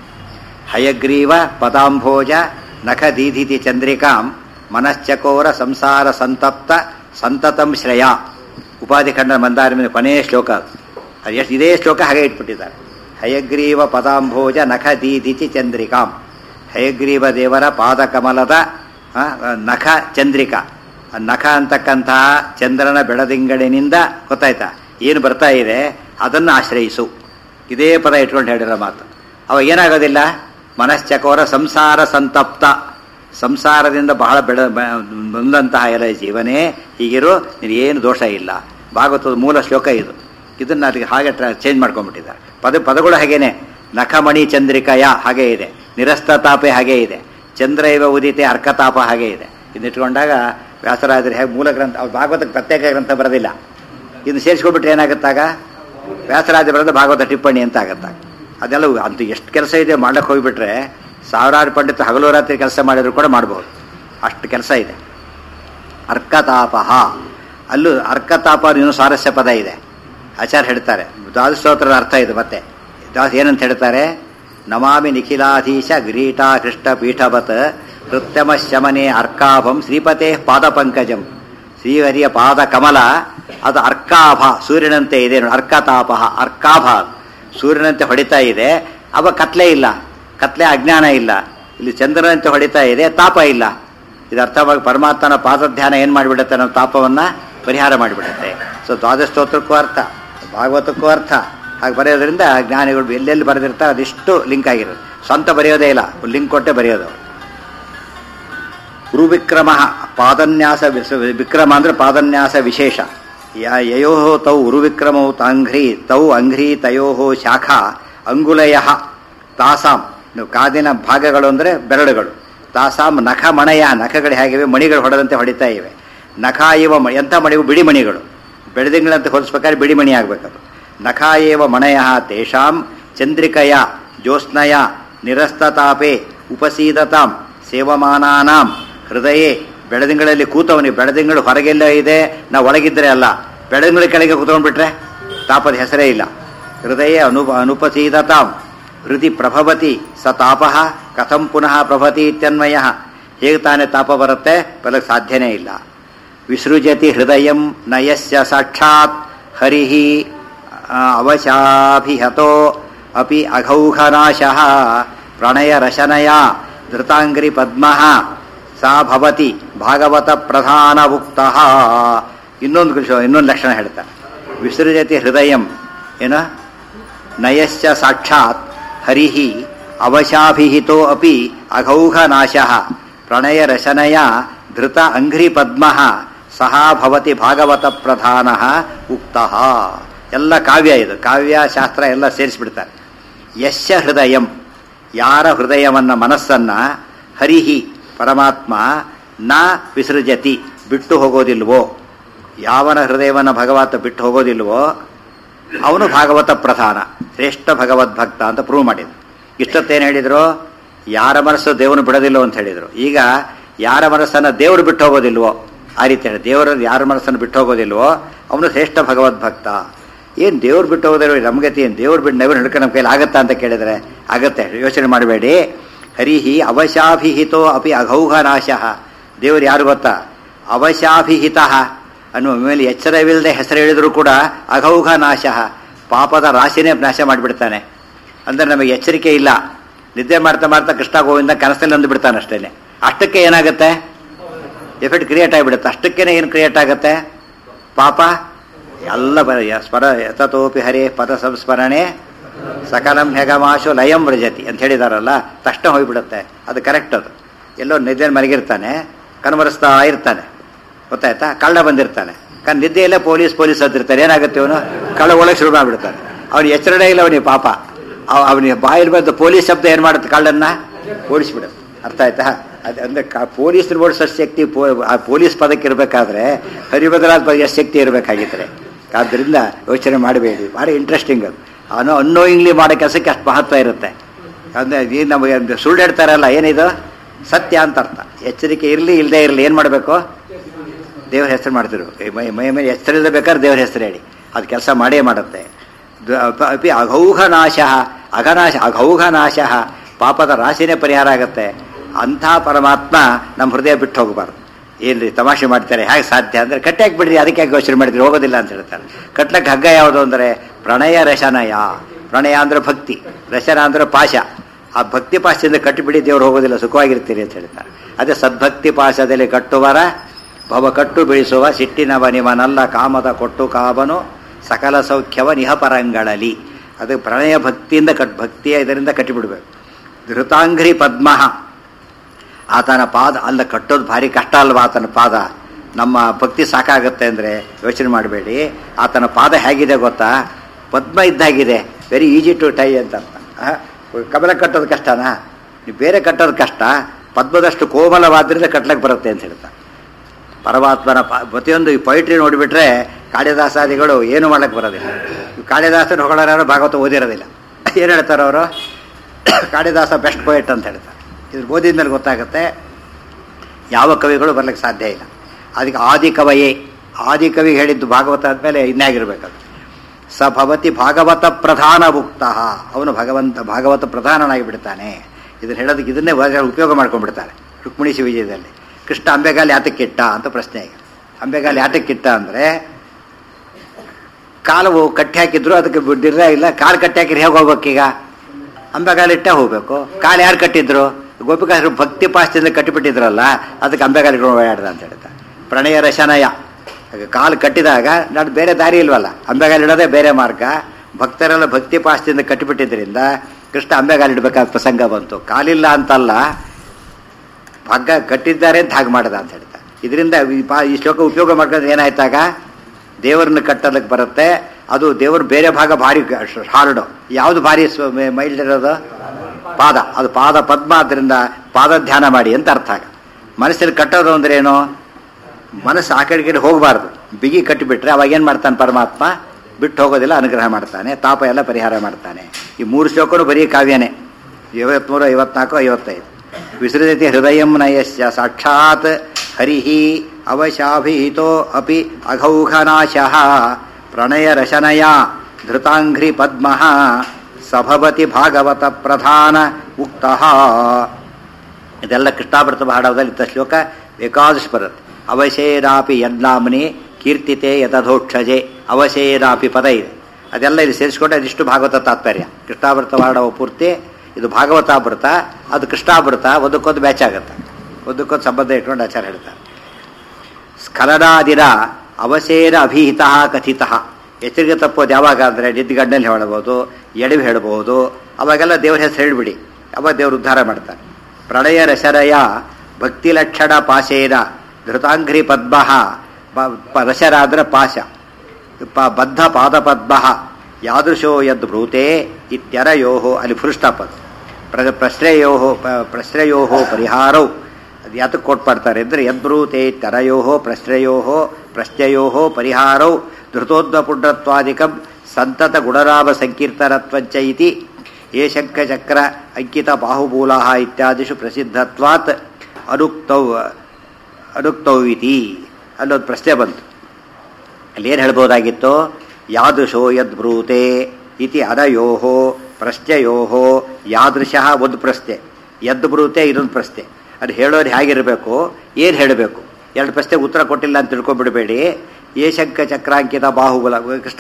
Speaker 1: ಹಯಗ್ರೀವ ಪದಾಂಭೋಜ ನಖ ದೀಧಿತಿ ಚಂದ್ರಿಕಾಂ ಮನಶ್ಚಕೋರ ಸಂಸಾರ ಸಂತಪ್ತ ಸಂತತಂ ಶ್ರೇಯ ಉಪಾಧಿ ಖಂಡ ಮಂದಾರ ಮೇಲೆ ಕೊನೆಯ ಶ್ಲೋಕ ಅದು ಅದು ಎಷ್ಟು ಇದೇ ಶ್ಲೋಕ ಹಾಗೆ ಇಟ್ಬಿಟ್ಟಿದ್ದಾರೆ ಹಯಗ್ರೀವ ಪದಾಂಭೋಜ ನಖ ದೀಧಿತಿ ಚಂದ್ರಿಕಾಂ ಹಯಗ್ರೀವ ದೇವರ ಪಾದಕಮಲದ ಆ, ನಖ ಚಂದ್ರಿಕಾ ಆ ನಖ ಅಂತಕ್ಕಂತಹ ಚಂದ್ರನ ಬೆಳದಿಂಗಳಿನಿಂದ ಗೊತ್ತಾಯ್ತಾ ಏನು ಬರ್ತಾ ಇದೆ ಅದನ್ನು ಆಶ್ರಯಿಸು ಇದೇ ಪದ ಇಟ್ಕೊಂಡು ಹೇಳಿರೋ ಮಾತು ಅವಾಗ ಏನಾಗೋದಿಲ್ಲ ಮನಶ್ಚಕೋರ ಸಂಸಾರ ಸಂತಪ್ತ ಸಂಸಾರದಿಂದ ಬಹಳ ಬೆಳ ಬ- ಬಂದಂತಹ ಎಲ್ಲ ಜೀವನೇ ಹೀಗಿರೋ ಏನು ದೋಷ ಇಲ್ಲ ಭಾಗವತದ ಮೂಲ ಶ್ಲೋಕ ಇದು ಇದನ್ನು ಅದಕ್ಕೆ ಹಾಗೆ ಚೇಂಜ್ ಮಾಡ್ಕೊಂಡ್ಬಿಟ್ಟಿದ್ದಾರೆ ಪದ ಪದಗಳು ಹಾಗೇನೆ ನಖಮಣಿ ಚಂದ್ರಿಕಯ ಹಾಗೇ ಇದೆ ನಿರಸ್ತತಾಪೆ ಹಾಗೇ ಇದೆ ಚಂದ್ರ ಇವ ಉದಿತೆ ಅರ್ಕತಾಪ ಹಾಗೆ ಇದೆ ಇದನ್ನಿಟ್ಕೊಂಡಾಗ ವ್ಯಾಸರಾಜರು ಹೇಗೆ ಮೂಲ ಗ್ರಂಥ ಅವ್ರು ಭಾಗವತಕ್ಕೆ ಪ್ರತ್ಯೇಕ ಗ್ರಂಥ ಬರೋದಿಲ್ಲ ಇದನ್ನು ಸೇರಿಸ್ಕೊಬಿಟ್ರೆ ಏನಾಗುತ್ತಾಗ ವ್ಯಾಸರಾಜ ಬರೆದ ಭಾಗವತ ಟಿಪ್ಪಣಿ ಅಂತ ಆಗತ್ತಾಗ ಅದೆಲ್ಲ ಅಂತ ಎಷ್ಟು ಕೆಲಸ ಇದೆ ಮಾಡಕ್ಕೆ ಹೋಗಿಬಿಟ್ರೆ ಸಾವಿರಾರು ಪಂಡಿತ ಹಗಲು ರಾತ್ರಿ ಕೆಲಸ ಮಾಡಿದ್ರು ಕೂಡ ಮಾಡ್ಬೋದು ಅಷ್ಟು ಕೆಲಸ ಇದೆ ಅರ್ಕತಾಪಹ ಅಲ್ಲೂ ಅರ್ಕತಾಪ ಇನ್ನೂ ಸ್ವಾರಸ್ಯ ಪದ ಇದೆ ಆಚಾರ್ಯ ಹೇಳ್ತಾರೆ ದ್ವಾದಶೋತ್ರದ ಅರ್ಥ ಇದು ಮತ್ತೆ ದ್ವಾದ ಏನಂತ ಹೇಳ್ತಾರೆ ನಮಾಮಿ ನಿಖಿಲಾಧೀಶ ಗಿರೀಟಾ ಕೃಷ್ಣ ಪೀಠವತ್ ಕೃತ್ಯಮ ಶಮನೆ ಅರ್ಕಾಭಂ ಶ್ರೀಪತೆ ಪಾದ ಪಂಕಜಂ ಶ್ರೀಹರಿಯ ಪಾದ ಕಮಲ ಅದು ಅರ್ಕಾಭ ಸೂರ್ಯನಂತೆ ಇದೆ ನೋಡಿ ಅರ್ಕತಾಪ ಅರ್ಕಾಭ ಸೂರ್ಯನಂತೆ ಹೊಡಿತಾ ಇದೆ ಅವ ಕತ್ಲೆ ಇಲ್ಲ ಕತ್ಲೆ ಅಜ್ಞಾನ ಇಲ್ಲ ಇಲ್ಲಿ ಚಂದ್ರನಂತೆ ಹೊಡಿತಾ ಇದೆ ತಾಪ ಇಲ್ಲ ಇದು ಅರ್ಥವಾಗಿ ಪರಮಾತ್ಮನ ಪಾದಧ್ಯಾನ ಏನು ಮಾಡಿಬಿಡುತ್ತೆ ನಮ್ಮ ತಾಪವನ್ನು ಪರಿಹಾರ ಮಾಡಿಬಿಡುತ್ತೆ ಸೊ ದ್ವಾದಶ ಸ್ತೋತ್ರಕ್ಕೂ ಅರ್ಥ ಭಾಗವತಕ್ಕೂ ಅರ್ಥ ಹಾಗೆ ಬರೆಯೋದ್ರಿಂದ ಜ್ಞಾನಿಗಳು ಎಲ್ಲೆಲ್ಲಿ ಬರೆದಿರ್ತಾರೆ ಅದಿಷ್ಟು ಲಿಂಕ್ ಆಗಿರುತ್ತೆ ಸ್ವಂತ ಬರೆಯೋದೇ ಇಲ್ಲ ಲಿಂಕ್ ಕೊಟ್ಟೆ ಬರೆಯೋದು ಗುರುವಿಕ್ರಮ ಪಾದನ್ಯಾಸ ವಿಸ- ವಿಕ್ರಮ ಅಂದ್ರೆ ಪಾದನ್ಯಾಸ ವಿಶೇಷ ಯ- ಯಯೋ ತೌ ಉರುವಿಕ್ರಮೌ ತಾಂಘ್ರಿ ತೌ ಅಂಘ್ರಿ ತಯೋ ಶಾಖಾ ಅಂಗುಲಯ ತಾಸಾಂ ನೀವು ಕಾದಿನ ಭಾಗಗಳು ಅಂದರೆ ಬೆರಳುಗಳು ತಾಸಾಂ ನಖ ಮಣಯ ನಖಗಳು ಹೇಗಿವೆ ಮಣಿಗಳು ಹೊಡೆದಂತೆ ಹೊಡಿತಾ ಇವೆ ನಖ ಇವ ಮ- ಎಂಥ ಮಣಿವು ಬಿಡಿ ಮಣಿಗಳು ಬೆಳೆದಿಂಗಳಂತ ಹೋಲಿಸ್ಬೇಕಾದ್ರೆ ಬಿಡಿ ಮಣಿ ಆಗಬೇಕದು ನಖ ಏವ ಮಣಯ ತೇಷಾಂ ಚಂದ್ರಿಕಯ ಜ್ಯೋತ್ಸ್ನಯ ನಿರಸ್ತತಾಪೆ ಉಪಸೀದತಾಂ ಸೇವಮಾನಾನಾಂ ಹೃದಯೇ ಬೆಳದಿಂಗಳಲ್ಲಿ ಕೂತವನಿ ಬೆಳದಿಂಗಳು ಹೊರಗೆಲ್ಲ ಇದೆ ನಾವು ಒಳಗಿದ್ರೆ ಅಲ್ಲ ಬೆಳದಿಂಗಳ ಕೆಳಗೆ ಕೂತ್ಕೊಂಡ್ಬಿಟ್ರೆ ತಾಪದ ಹೆಸರೇ ಇಲ್ಲ ಹೃದಯ ಅನು ಅನುಪಸೀದತಾಂ ಹೃದಿ ಪ್ರಭವತಿ ಸ ತಾಪ ಕಥಂ ಪುನಃ ಪ್ರಭತಿ ಇತ್ಯನ್ವಯ ಹೇಗೆ ತಾನೇ ತಾಪ ಬರುತ್ತೆ ಬರಕ್ಕೆ ಸಾಧ್ಯನೇ ಇಲ್ಲ ವಿಸೃಜತಿ ಹೃದಯಂ ನಯಸ್ಯ ಸಾಕ್ಷಾತ್ ಹರಿ ಅವಶಾಭಿಹತೋ ಅಪಿ ಅಘೌಘನಾಶಃ ಪ್ರಣಯರಶನಯ ಧೃತಾಂಗ್ರಿ ಪದ್ಮ ಸಾ ಭವತಿ ಭಾಗವತ ಪ್ರಧಾನ ಉಕ್ತ ಇನ್ನೊಂದು ಕೃಷ ಇನ್ನೊಂದು ಲಕ್ಷಣ ಹೇಳ್ತಾರೆ ವಿಸೃಜತಿ ಹೃದಯಂ ಏನ ನಯಶ್ಚ ಸಾಕ್ಷಾತ್ ಹರಿ ಅವಶಾಭಿಹಿತೋ ಅಪಿ ಅಘೌಘನಾಶ ಪ್ರಣಯರಶನಯ ಧೃತ ಅಂಘ್ರಿ ಪದ್ಮ ಸಹ ಭವತಿ ಭಾಗವತ ಪ್ರಧಾನ ಉಕ್ತ ಎಲ್ಲ ಕಾವ್ಯ ಇದು ಕಾವ್ಯ ಶಾಸ್ತ್ರ ಎಲ್ಲ ಸೇರಿಸ್ಬಿಡ್ತಾರೆ ಯಶ್ಯ ಹೃದಯಂ ಯಾರ ಹೃದಯವನ್ನ ಮನಸ್ಸನ್ನ ಹರಿಹಿ ಪರಮಾತ್ಮ ನ ವಿಸೃಜತಿ ಬಿಟ್ಟು ಹೋಗೋದಿಲ್ವೋ ಯಾವನ ಹೃದಯವನ್ನು ಭಗವಂತ ಬಿಟ್ಟು ಹೋಗೋದಿಲ್ವೋ ಅವನು ಭಾಗವತ ಪ್ರಧಾನ ಶ್ರೇಷ್ಠ ಭಗವದ್ಭಕ್ತ ಅಂತ ಪ್ರೂವ್ ಮಾಡಿದ್ರು ಇಷ್ಟೊತ್ತೇನು ಹೇಳಿದ್ರು ಯಾರ ಮನಸ್ಸು ದೇವನು ಬಿಡೋದಿಲ್ವೋ ಅಂತ ಹೇಳಿದ್ರು ಈಗ ಯಾರ ಮನಸ್ಸನ್ನ ದೇವರು ಬಿಟ್ಟು ಹೋಗೋದಿಲ್ವೋ ಆ ರೀತಿ ಹೇಳಿ ದೇವರ ಯಾರ ಮನಸ್ಸನ್ನು ಬಿಟ್ಟು ಹೋಗೋದಿಲ್ವೋ ಅವನು ಶ್ರೇಷ್ಠ ಭಗವದ್ಭಕ್ತ ಏನು ದೇವ್ರು ಬಿಟ್ಟು ಹೋಗೋದಿಲ್ವ ನಮ್ಗತಿ ಏನು ದೇವ್ರು ಬಿಟ್ಟು ನೆವರು ಹಿಡ್ಕೊಂಡು ನಮ್ಮ ಕೈಲಿ ಆಗತ್ತಾ ಅಂತ ಕೇಳಿದ್ರೆ ಆಗತ್ತೆ ಯೋಚನೆ ಮಾಡಬೇಡಿ ಹರಿಹಿ ಅವಶಾಭಿಹಿತೋ ಅಪಿ ಅಘೌಘ ನಾಶ ದೇವರು ಯಾರು ಗೊತ್ತಾ ಅವಶಾಭಿಹಿತ ಅನ್ನುವ ಮೇಲೆ ಎಚ್ಚರವಿಲ್ಲದೆ ಹೆಸರು ಹೇಳಿದ್ರು ಕೂಡ ಅಘೌಘ ನಾಶ ಪಾಪದ ರಾಶಿನೇ ನಾಶ ಮಾಡಿಬಿಡ್ತಾನೆ ಅಂದ್ರೆ ನಮಗೆ ಎಚ್ಚರಿಕೆ ಇಲ್ಲ ನಿದ್ದೆ ಮಾಡ್ತಾ ಮಾಡ್ತಾ ಕೃಷ್ಣ ಗೋವಿಂದ ಕನಸಲ್ಲಿ ಅಂದು ಬಿಡ್ತಾನೆ ಅಷ್ಟೇನೆ ಅಷ್ಟಕ್ಕೆ ಏನಾಗುತ್ತೆ ಎಫೆಕ್ಟ್ ಕ್ರಿಯೇಟ್ ಆಗಿಬಿಡುತ್ತೆ ಅಷ್ಟಕ್ಕೇನೆ ಏನು ಕ್ರಿಯೇಟ್ ಆಗುತ್ತೆ ಪಾಪ ಎಲ್ಲ ಬರ ಸ್ಮರ ಯತತೋಪಿ ಹರೇ ಪದ ಸಂಸ್ಮರಣೆ ಸಕಲಂ ಹೆಗಮಾಶು ಲಯಂ ವ್ರಜತಿ ಅಂತ ಹೇಳಿದಾರಲ್ಲ ತಕ್ಷಣ ಹೋಗ್ಬಿಡುತ್ತೆ ಅದು ಕರೆಕ್ಟ್ ಅದು ಎಲ್ಲೋ ನಿದ್ದೆ ಮಲಗಿರ್ತಾನೆ ಕಣ್ಮರಿಸ್ತಾ ಇರ್ತಾನೆ ಗೊತ್ತಾಯ್ತಾ ಕಳ್ಳ ಬಂದಿರ್ತಾನೆ ಕಣ್ ನಿದ್ದೆಯಲ್ಲೇ ಪೊಲೀಸ್ ಪೊಲೀಸ್ ಅಂತಿರ್ತಾನೆ ಏನಾಗುತ್ತೆ ಅವನು ಕಳ್ಳ ಒಳಗೆ ಶುರು ಮಾಡ್ಬಿಡ್ತಾನೆ ಅವನು ಎಚ್ಚರನೇ ಇಲ್ಲ ಅವನಿಗೆ ಪಾಪ ಅವನಿಗೆ ಬಾಯಲ್ಲಿ ಬಂದು ಪೊಲೀಸ್ ಶಬ್ದ ಏನು ಮಾಡುತ್ತೆ ಕಳ್ಳನ್ನ ಓಡಿಸ್ಬಿಡುತ್ತೆ ಅರ್ಥ ಆಯ್ತಾ ಅದು ಅಂದ್ರೆ ಕ ಪೊಲೀಸರು ಓಡಿಸೋ ಶಕ್ತಿ ಪೋ ಆ ಪೊಲೀಸ್ ಪದಕ್ಕೆ ಇರಬೇಕಾದ್ರೆ ಹರಿಭದ್ರಾಜ್ ಬಗ್ಗೆ ಎಷ್ಟು ಶಕ್ತಿ ಇರಬೇಕಾಗಿದ್ರೆ ಆದ್ದರಿಂದ ಯೋಚನೆ ಮಾಡಬೇಡಿ ಭಾರಿ ಇಂಟ್ರೆಸ್ಟಿಂಗ್ ಅದು ಅವನು ಅನ್ನೋಯಿಂಗ್ಲಿ ಮಾಡೋ ಕೆಲಸಕ್ಕೆ ಅಷ್ಟು ಮಹತ್ವ ಇರುತ್ತೆ ಅಂದರೆ ಈ ನಮಗೆ ಸುಳ್ಳು ಹೇಳ್ತಾರಲ್ಲ ಏನಿದು ಸತ್ಯ ಅಂತ ಅರ್ಥ ಎಚ್ಚರಿಕೆ ಇರಲಿ ಇಲ್ಲದೆ ಇರಲಿ ಏನು ಮಾಡಬೇಕು ದೇವ್ರ ಹೆಸರು ಮಾಡ್ತಿರು ಮೈ ಮೈ ಮೇಲೆ ಹೆಸರಿಲ್ಲದೆ ಬೇಕಾದ್ರೆ ದೇವ್ರ ಹೆಸರು ಹೇಳಿ ಅದು ಕೆಲಸ ಮಾಡೇ ಮಾಡುತ್ತೆ ದ- ಅಪಿ ಅಘೌಘ ನಾಶ ಅಘನಾಶ ಅಘೌಘ ನಾಶ ಪಾಪದ ರಾಶಿನೇ ಪರಿಹಾರ ಆಗುತ್ತೆ ಅಂಥ ಪರಮಾತ್ಮ ನಮ್ಮ ಹೃದಯ ಬಿಟ್ಟು ಹೋಗಬಾರ್ದು ಏನ್ರಿ ತಮಾಷೆ ಮಾಡ್ತಾರೆ ಹೇಗೆ ಸಾಧ್ಯ ಅಂದರೆ ಕಟ್ಟಿ ಹಾಕ್ಬಿಡ್ರಿ ಅದಕ್ಕೆ ಯಾಕೆ ಯೋಚನೆ ಮಾಡಿದ್ರಿ ಹೋಗೋದಿಲ್ಲ ಅಂತ ಹೇಳ್ತಾರೆ ಕಟ್ಲಕ್ಕೆ ಹಗ್ಗ ಯಾವುದು ಅಂದರೆ ಪ್ರಣಯ ರಶನಯ ಪ್ರಣಯ ಅಂದ್ರೆ ಭಕ್ತಿ ರಶನ ಅಂದ್ರೆ ಪಾಶ ಆ ಭಕ್ತಿ ಪಾಶದಿಂದ ಕಟ್ಟಿಬಿಡಿ ದೇವ್ರು ಹೋಗೋದಿಲ್ಲ ಸುಖವಾಗಿರ್ತೀರಿ ಅಂತ ಹೇಳ್ತಾರೆ ಅದೇ ಸದ್ಭಕ್ತಿ ಪಾಶದಲ್ಲಿ ಕಟ್ಟುವರ ಭವ ಕಟ್ಟು ಬೀಳಿಸುವ ಸಿಟ್ಟಿನವ ನಿವನಲ್ಲ ಕಾಮದ ಕೊಟ್ಟು ಕಾವನು ಸಕಲ ಸೌಖ್ಯವ ನಿಹಪರಂಗಳಲಿ ಅದು ಪ್ರಣಯ ಭಕ್ತಿಯಿಂದ ಕಟ್ ಭಕ್ತಿಯ ಇದರಿಂದ ಕಟ್ಟಿಬಿಡ್ಬೇಕು ಧೃತಾಂಘ್ರಿ ಪದ್ಮ ಆತನ ಪಾದ ಅಲ್ಲ ಕಟ್ಟೋದು ಭಾರಿ ಕಷ್ಟ ಅಲ್ವಾ ಆತನ ಪಾದ ನಮ್ಮ ಭಕ್ತಿ ಸಾಕಾಗುತ್ತೆ ಅಂದರೆ ಯೋಚನೆ ಮಾಡಬೇಡಿ ಆತನ ಪಾದ ಹೇಗಿದೆ ಗೊತ್ತಾ ಪದ್ಮ ಇದ್ದಾಗಿದೆ ವೆರಿ ಈಜಿ ಟು ಟೈ ಅಂತ ಅರ್ಥ ಆ, ಕಮಲ ಕಟ್ಟೋದು ಕಷ್ಟನಾ ನೀವು ಬೇರೆ ಕಟ್ಟೋದು ಕಷ್ಟ ಪದ್ಮದಷ್ಟು ಕೋಮಲವಾದ್ರಿಂದ ಕಟ್ಲಕ್ಕೆ ಬರುತ್ತೆ ಅಂತ ಹೇಳ್ತಾರೆ ಪರಮಾತ್ಮನ ಪ- ಪ್ರತಿಯೊಂದು ಈ ಪೊಯಿಟ್ರಿ ನೋಡಿಬಿಟ್ರೆ ಕಾಳಿದಾಸಾದಿಗಳು ಏನು ಮಾಡಕ್ಕೆ ಬರೋದಿಲ್ಲ ಈ ಕಾಳಿದಾಸನ ಹೊಗಳಾರು ಭಾಗವತ ಓದಿರೋದಿಲ್ಲ ಏನು ಹೇಳ್ತಾರೆ ಅವರು ಕಾಳಿದಾಸ ಬೆಸ್ಟ್ ಪೊಯೆಟ್ ಅಂತ ಹೇಳ್ತಾರೆ ಇದ್ರ ಓದಿದ ಮೇಲೆ ಗೊತ್ತಾಗುತ್ತೆ ಯಾವ ಕವಿಗಳು ಬರ್ಲಿಕ್ಕೆ ಸಾಧ್ಯ ಇಲ್ಲ ಅದಕ್ಕೆ ಆದಿ ಕವಯೇ ಆದಿ ಕವಿ ಹೇಳಿದ್ದು ಭಾಗವತ ಆದಮೇಲೆ ಇನ್ನಾಗಿರ್ಬೇಕದು ಸ ಭವತಿ ಭಾಗವತ ಪ್ರಧಾನ ಭುಕ್ತ ಅವನು ಭಗವಂತ ಭಾಗವತ ಪ್ರಧಾನನಾಗಿ ಬಿಡ್ತಾನೆ ಇದನ್ನ ಹೇಳೋದಕ್ಕೆ ಇದನ್ನೇ ವ- ಉಪಯೋಗ ಮಾಡ್ಕೊಂಡ್ಬಿಡ್ತಾರೆ ರುಕ್ಮಿಣಿ ಶಿವಜಯದಲ್ಲಿ ಕೃಷ್ಣ ಅಂಬೆಗಾಲಿ ಯಾತಕ್ಕಿಟ್ಟ ಅಂತ ಪ್ರಶ್ನೆ ಈಗ ಅಂಬೆಗಾಲಿ ಯಾತಕ್ಕಿಟ್ಟ ಅಂದರೆ ಕಾಲು ಕಟ್ಟಿ ಹಾಕಿದ್ರು ಅದಕ್ಕೆ ಬಿಡ್ದಿರ ಇಲ್ಲ ಕಾಲು ಕಟ್ಟಿ ಹಾಕಿದ್ರೆ ಹೇಗೆ ಹೋಗ್ಬೇಕೀಗ ಅಂಬೆಗಾಲಿಟ್ಟೆ ಹೋಗ್ಬೇಕು ಕಾಲು ಯಾರು ಕಟ್ಟಿದ್ರು ಗೋಪಿಕಾಸರು ಭಕ್ತಿ ಪಾಸ್ತಿಂದ ಕಟ್ಟಿಬಿಟ್ಟಿದ್ರಲ್ಲ ಅದಕ್ಕೆ ಅಂಬೆಗಾಲಿಗಳು ಓಡಾಡ್ದ ಅಂತ ಹೇಳ್ತಾರೆ ಪ್ರಣಯ ರಶನಯ ಆಗ ಕಾಲು ಕಟ್ಟಿದಾಗ ನಾನು ಬೇರೆ ದಾರಿ ಇಲ್ವಲ್ಲ ಅಂಬೆಗಾಲಿಡೋದೇ ಬೇರೆ ಮಾರ್ಗ ಭಕ್ತರೆಲ್ಲ ಭಕ್ತಿ ಪಾಸ್ತಿಂದ ಕಟ್ಟಿಬಿಟ್ಟಿದ್ರಿಂದ ಕೃಷ್ಣ ಅಂಬೆಗಾಲಿಡ್ಬೇಕಾದ ಪ್ರಸಂಗ ಬಂತು ಕಾಲಿಲ್ಲ ಅಂತಲ್ಲ ಹಗ್ಗ ಕಟ್ಟಿದ್ದಾರೆ ಅಂತ ಹಾಗೆ ಮಾಡದ ಅಂತ ಹೇಳ್ತಾರೆ ಇದರಿಂದ ಈ ಪಾ- ಈ ಶ್ಲೋಕ ಉಪಯೋಗ ಮಾಡ್ಕೊಂಡ್ರೆ ಏನಾಯ್ತಾಗ ದೇವರನ್ನ ಕಟ್ಟೋದಕ್ಕೆ ಬರುತ್ತೆ ಅದು ದೇವರು ಬೇರೆ ಭಾಗ ಭಾರಿ ಹಾರ್ಡು ಯಾವುದು ಭಾರಿ ಮೈಲ್ಡ್ ಇರೋದು ಪಾದ ಅದು ಪಾದ ಪದ್ಮ ಅದರಿಂದ ಪಾದ ಧ್ಯಾನ ಮಾಡಿ ಅಂತ ಅರ್ಥ ಆಗ ಮನಸ್ಸಲ್ಲಿ ಕಟ್ಟೋದು ಅಂದ್ರೆ ಏನು ಮನಸ್ಸು ಆ ಕಡೆ ಈ ಕಡೆ ಹೋಗಬಾರ್ದು ಬಿಗಿ ಕಟ್ಟಿಬಿಟ್ರೆ ಅವಾಗ ಏನು ಮಾಡ್ತಾನೆ ಪರಮಾತ್ಮ ಬಿಟ್ಟು ಹೋಗೋದಿಲ್ಲ ಅನುಗ್ರಹ ಮಾಡ್ತಾನೆ ತಾಪ ಎಲ್ಲ ಪರಿಹಾರ ಮಾಡ್ತಾನೆ ಈ ಮೂರು ಶ್ಲೋಕನು ಬರೀ ಕಾವ್ಯನೇ ಐವತ್ಮೂರು ಐವತ್ನಾಲ್ಕು ಐವತ್ತೈದು ವಿಸೃಜತಿ ಹೃದಯಂ ನಯಸ್ಯ ಸಾಕ್ಷಾತ್ ಹರಿಹಿ ಅವಶಾಭಿಹಿತೋ ಅಪಿ ಅಘೌಘನಾಶಃ ಪ್ರಣಯ ರಶನಯ ಧೃತಾಂಘ್ರಿ ಪದ್ಮ ಸಭವತಿ ಭಾಗವತ ಪ್ರಧಾನ ಉಕ್ತಃ ಇದೆಲ್ಲ ಕೃಷ್ಣಾಮೃತ ಭಾಡವದಲ್ಲಿ ಇಂಥ ಶ್ಲೋಕ ಬೇಕಾದಷ್ಟು ಬರುತ್ತೆ ಅವಶೇರಾಪಿ ಯದ್ನಾಮನಿ ಕೀರ್ತಿತೆ ಯತಧೋಕ್ಷಜೆ ಅವಶೇರಾಪಿ ಪದ ಇದೆ ಅದೆಲ್ಲ ಇಲ್ಲಿ ಸೇರಿಸ್ಕೊಂಡ್ರೆ ಅದಿಷ್ಟು ಭಾಗವತ ತಾತ್ಪರ್ಯ ಕೃಷ್ಣಾಮೃತ ಭಾಡವ ಪೂರ್ತಿ ಇದು ಭಾಗವತಾಮೃತ ಅದು ಕೃಷ್ಣಾಮೃತ ಒಂದಕ್ಕೊಂದು ಮ್ಯಾಚ್ ಆಗುತ್ತೆ ಒಂದಕ್ಕೊಂದು ಸಂಬಂಧ ಇಟ್ಕೊಂಡು ಆಚಾರ ಹೇಳ್ತಾರೆ ಸ್ಖಲನಾದಿನ ಅವಶೇನ ಅಭಿಹಿತ ಕಥಿತ ಎಚ್ಚರಿಕೆ ತಪ್ಪೋದು ಯಾವಾಗ ಅಂದರೆ ನಿದ್ಗಣ್ಣಲ್ಲಿ ಹೇಳಬಹುದು ಎಡವಿ ಹೇಳಬಹುದು ಅವಾಗೆಲ್ಲ ದೇವರ ಹೆಸರು ಹೇಳಿಬಿಡಿ ಅವಾಗ ದೇವರು ಉದ್ಧಾರ ಮಾಡ್ತಾನೆ ಪ್ರಣಯ ರಶರಯ ಭಕ್ತಿ ಲಕ್ಷಣ ಪಾಶೇನ ಧೃತಾಂಘ್ರಿ ಪದ್ಮ ರಶರ ಅಂದ್ರೆ ಪಾಶ ಪ ಬದ್ಧ ಪಾದಪದ್ಮ ಯಾದೃಶೋ ಯದ್ ಭ್ರೂತೆ ಇತ್ಯರಯೋ ಅಲ್ಲಿ ಫುರುಷ್ಟಾಪದ್ ಪ್ರ ಪ್ರಶ್ರಯೋ ಪ್ರಶ್ರಯೋ ಪರಿಹಾರವು ಅದು ಯಾತಕ್ಕೆ ಕೋಟ್ ಮಾಡ್ತಾರೆ ಅಂದರೆ ಯದ್ಬ್ರೂತೆ ತರಯೋ ಪ್ರಶ್ರಯೋ ಪ್ರಶ್ರಯೋ ಪರಿಹಾರೌ ಧೃತೋದ್ವಪುಂಡ್ರತ್ವಾದಿಕಂ ಸಂತತ ಗುಣರಾಮ ಸಂಕೀರ್ತನತ್ವಂಚ ಇತಿ ಏಷಂಕಚಕ್ರ ಅಂಕಿತ ಬಾಹುಮೂಲ ಇತ್ಯಾದಿಷು ಪ್ರಸಿದ್ಧತ್ವಾತ್ ಅನುಕ್ತೌ ಅನುಕ್ತೌ ಇತಿ ಅಲ್ಲೊಂದು ಪ್ರಶ್ನೆ ಬಂತು ಅಲ್ಲಿ ಏನು ಹೇಳ್ಬೋದಾಗಿತ್ತು ಯಾದೃಶೋ ಯದ್ಬ್ರೂತೆ ಇತಿ ಅನಯೋ ಪ್ರಶ್ನೆಯೋ ಯಾದೃಶಃ ಒಂದು ಪ್ರಶ್ನೆ ಯದ್ ಬ್ರೂತೆ ಇನ್ನೊಂದು ಪ್ರಶ್ನೆ ಅದು ಹೇಳೋರು ಹೇಗಿರಬೇಕು ಏನು ಹೇಳಬೇಕು ಎರಡು ಪ್ರಶ್ನೆಗೆ ಉತ್ತರ ಕೊಟ್ಟಿಲ್ಲ ಅಂತ ತಿಳ್ಕೊಂಡ್ಬಿಡಬೇಡಿ ಏಷಂಕ ಚಕ್ರಾಂಕಿತ ಬಾಹುಬಲ ಕೃಷ್ಣ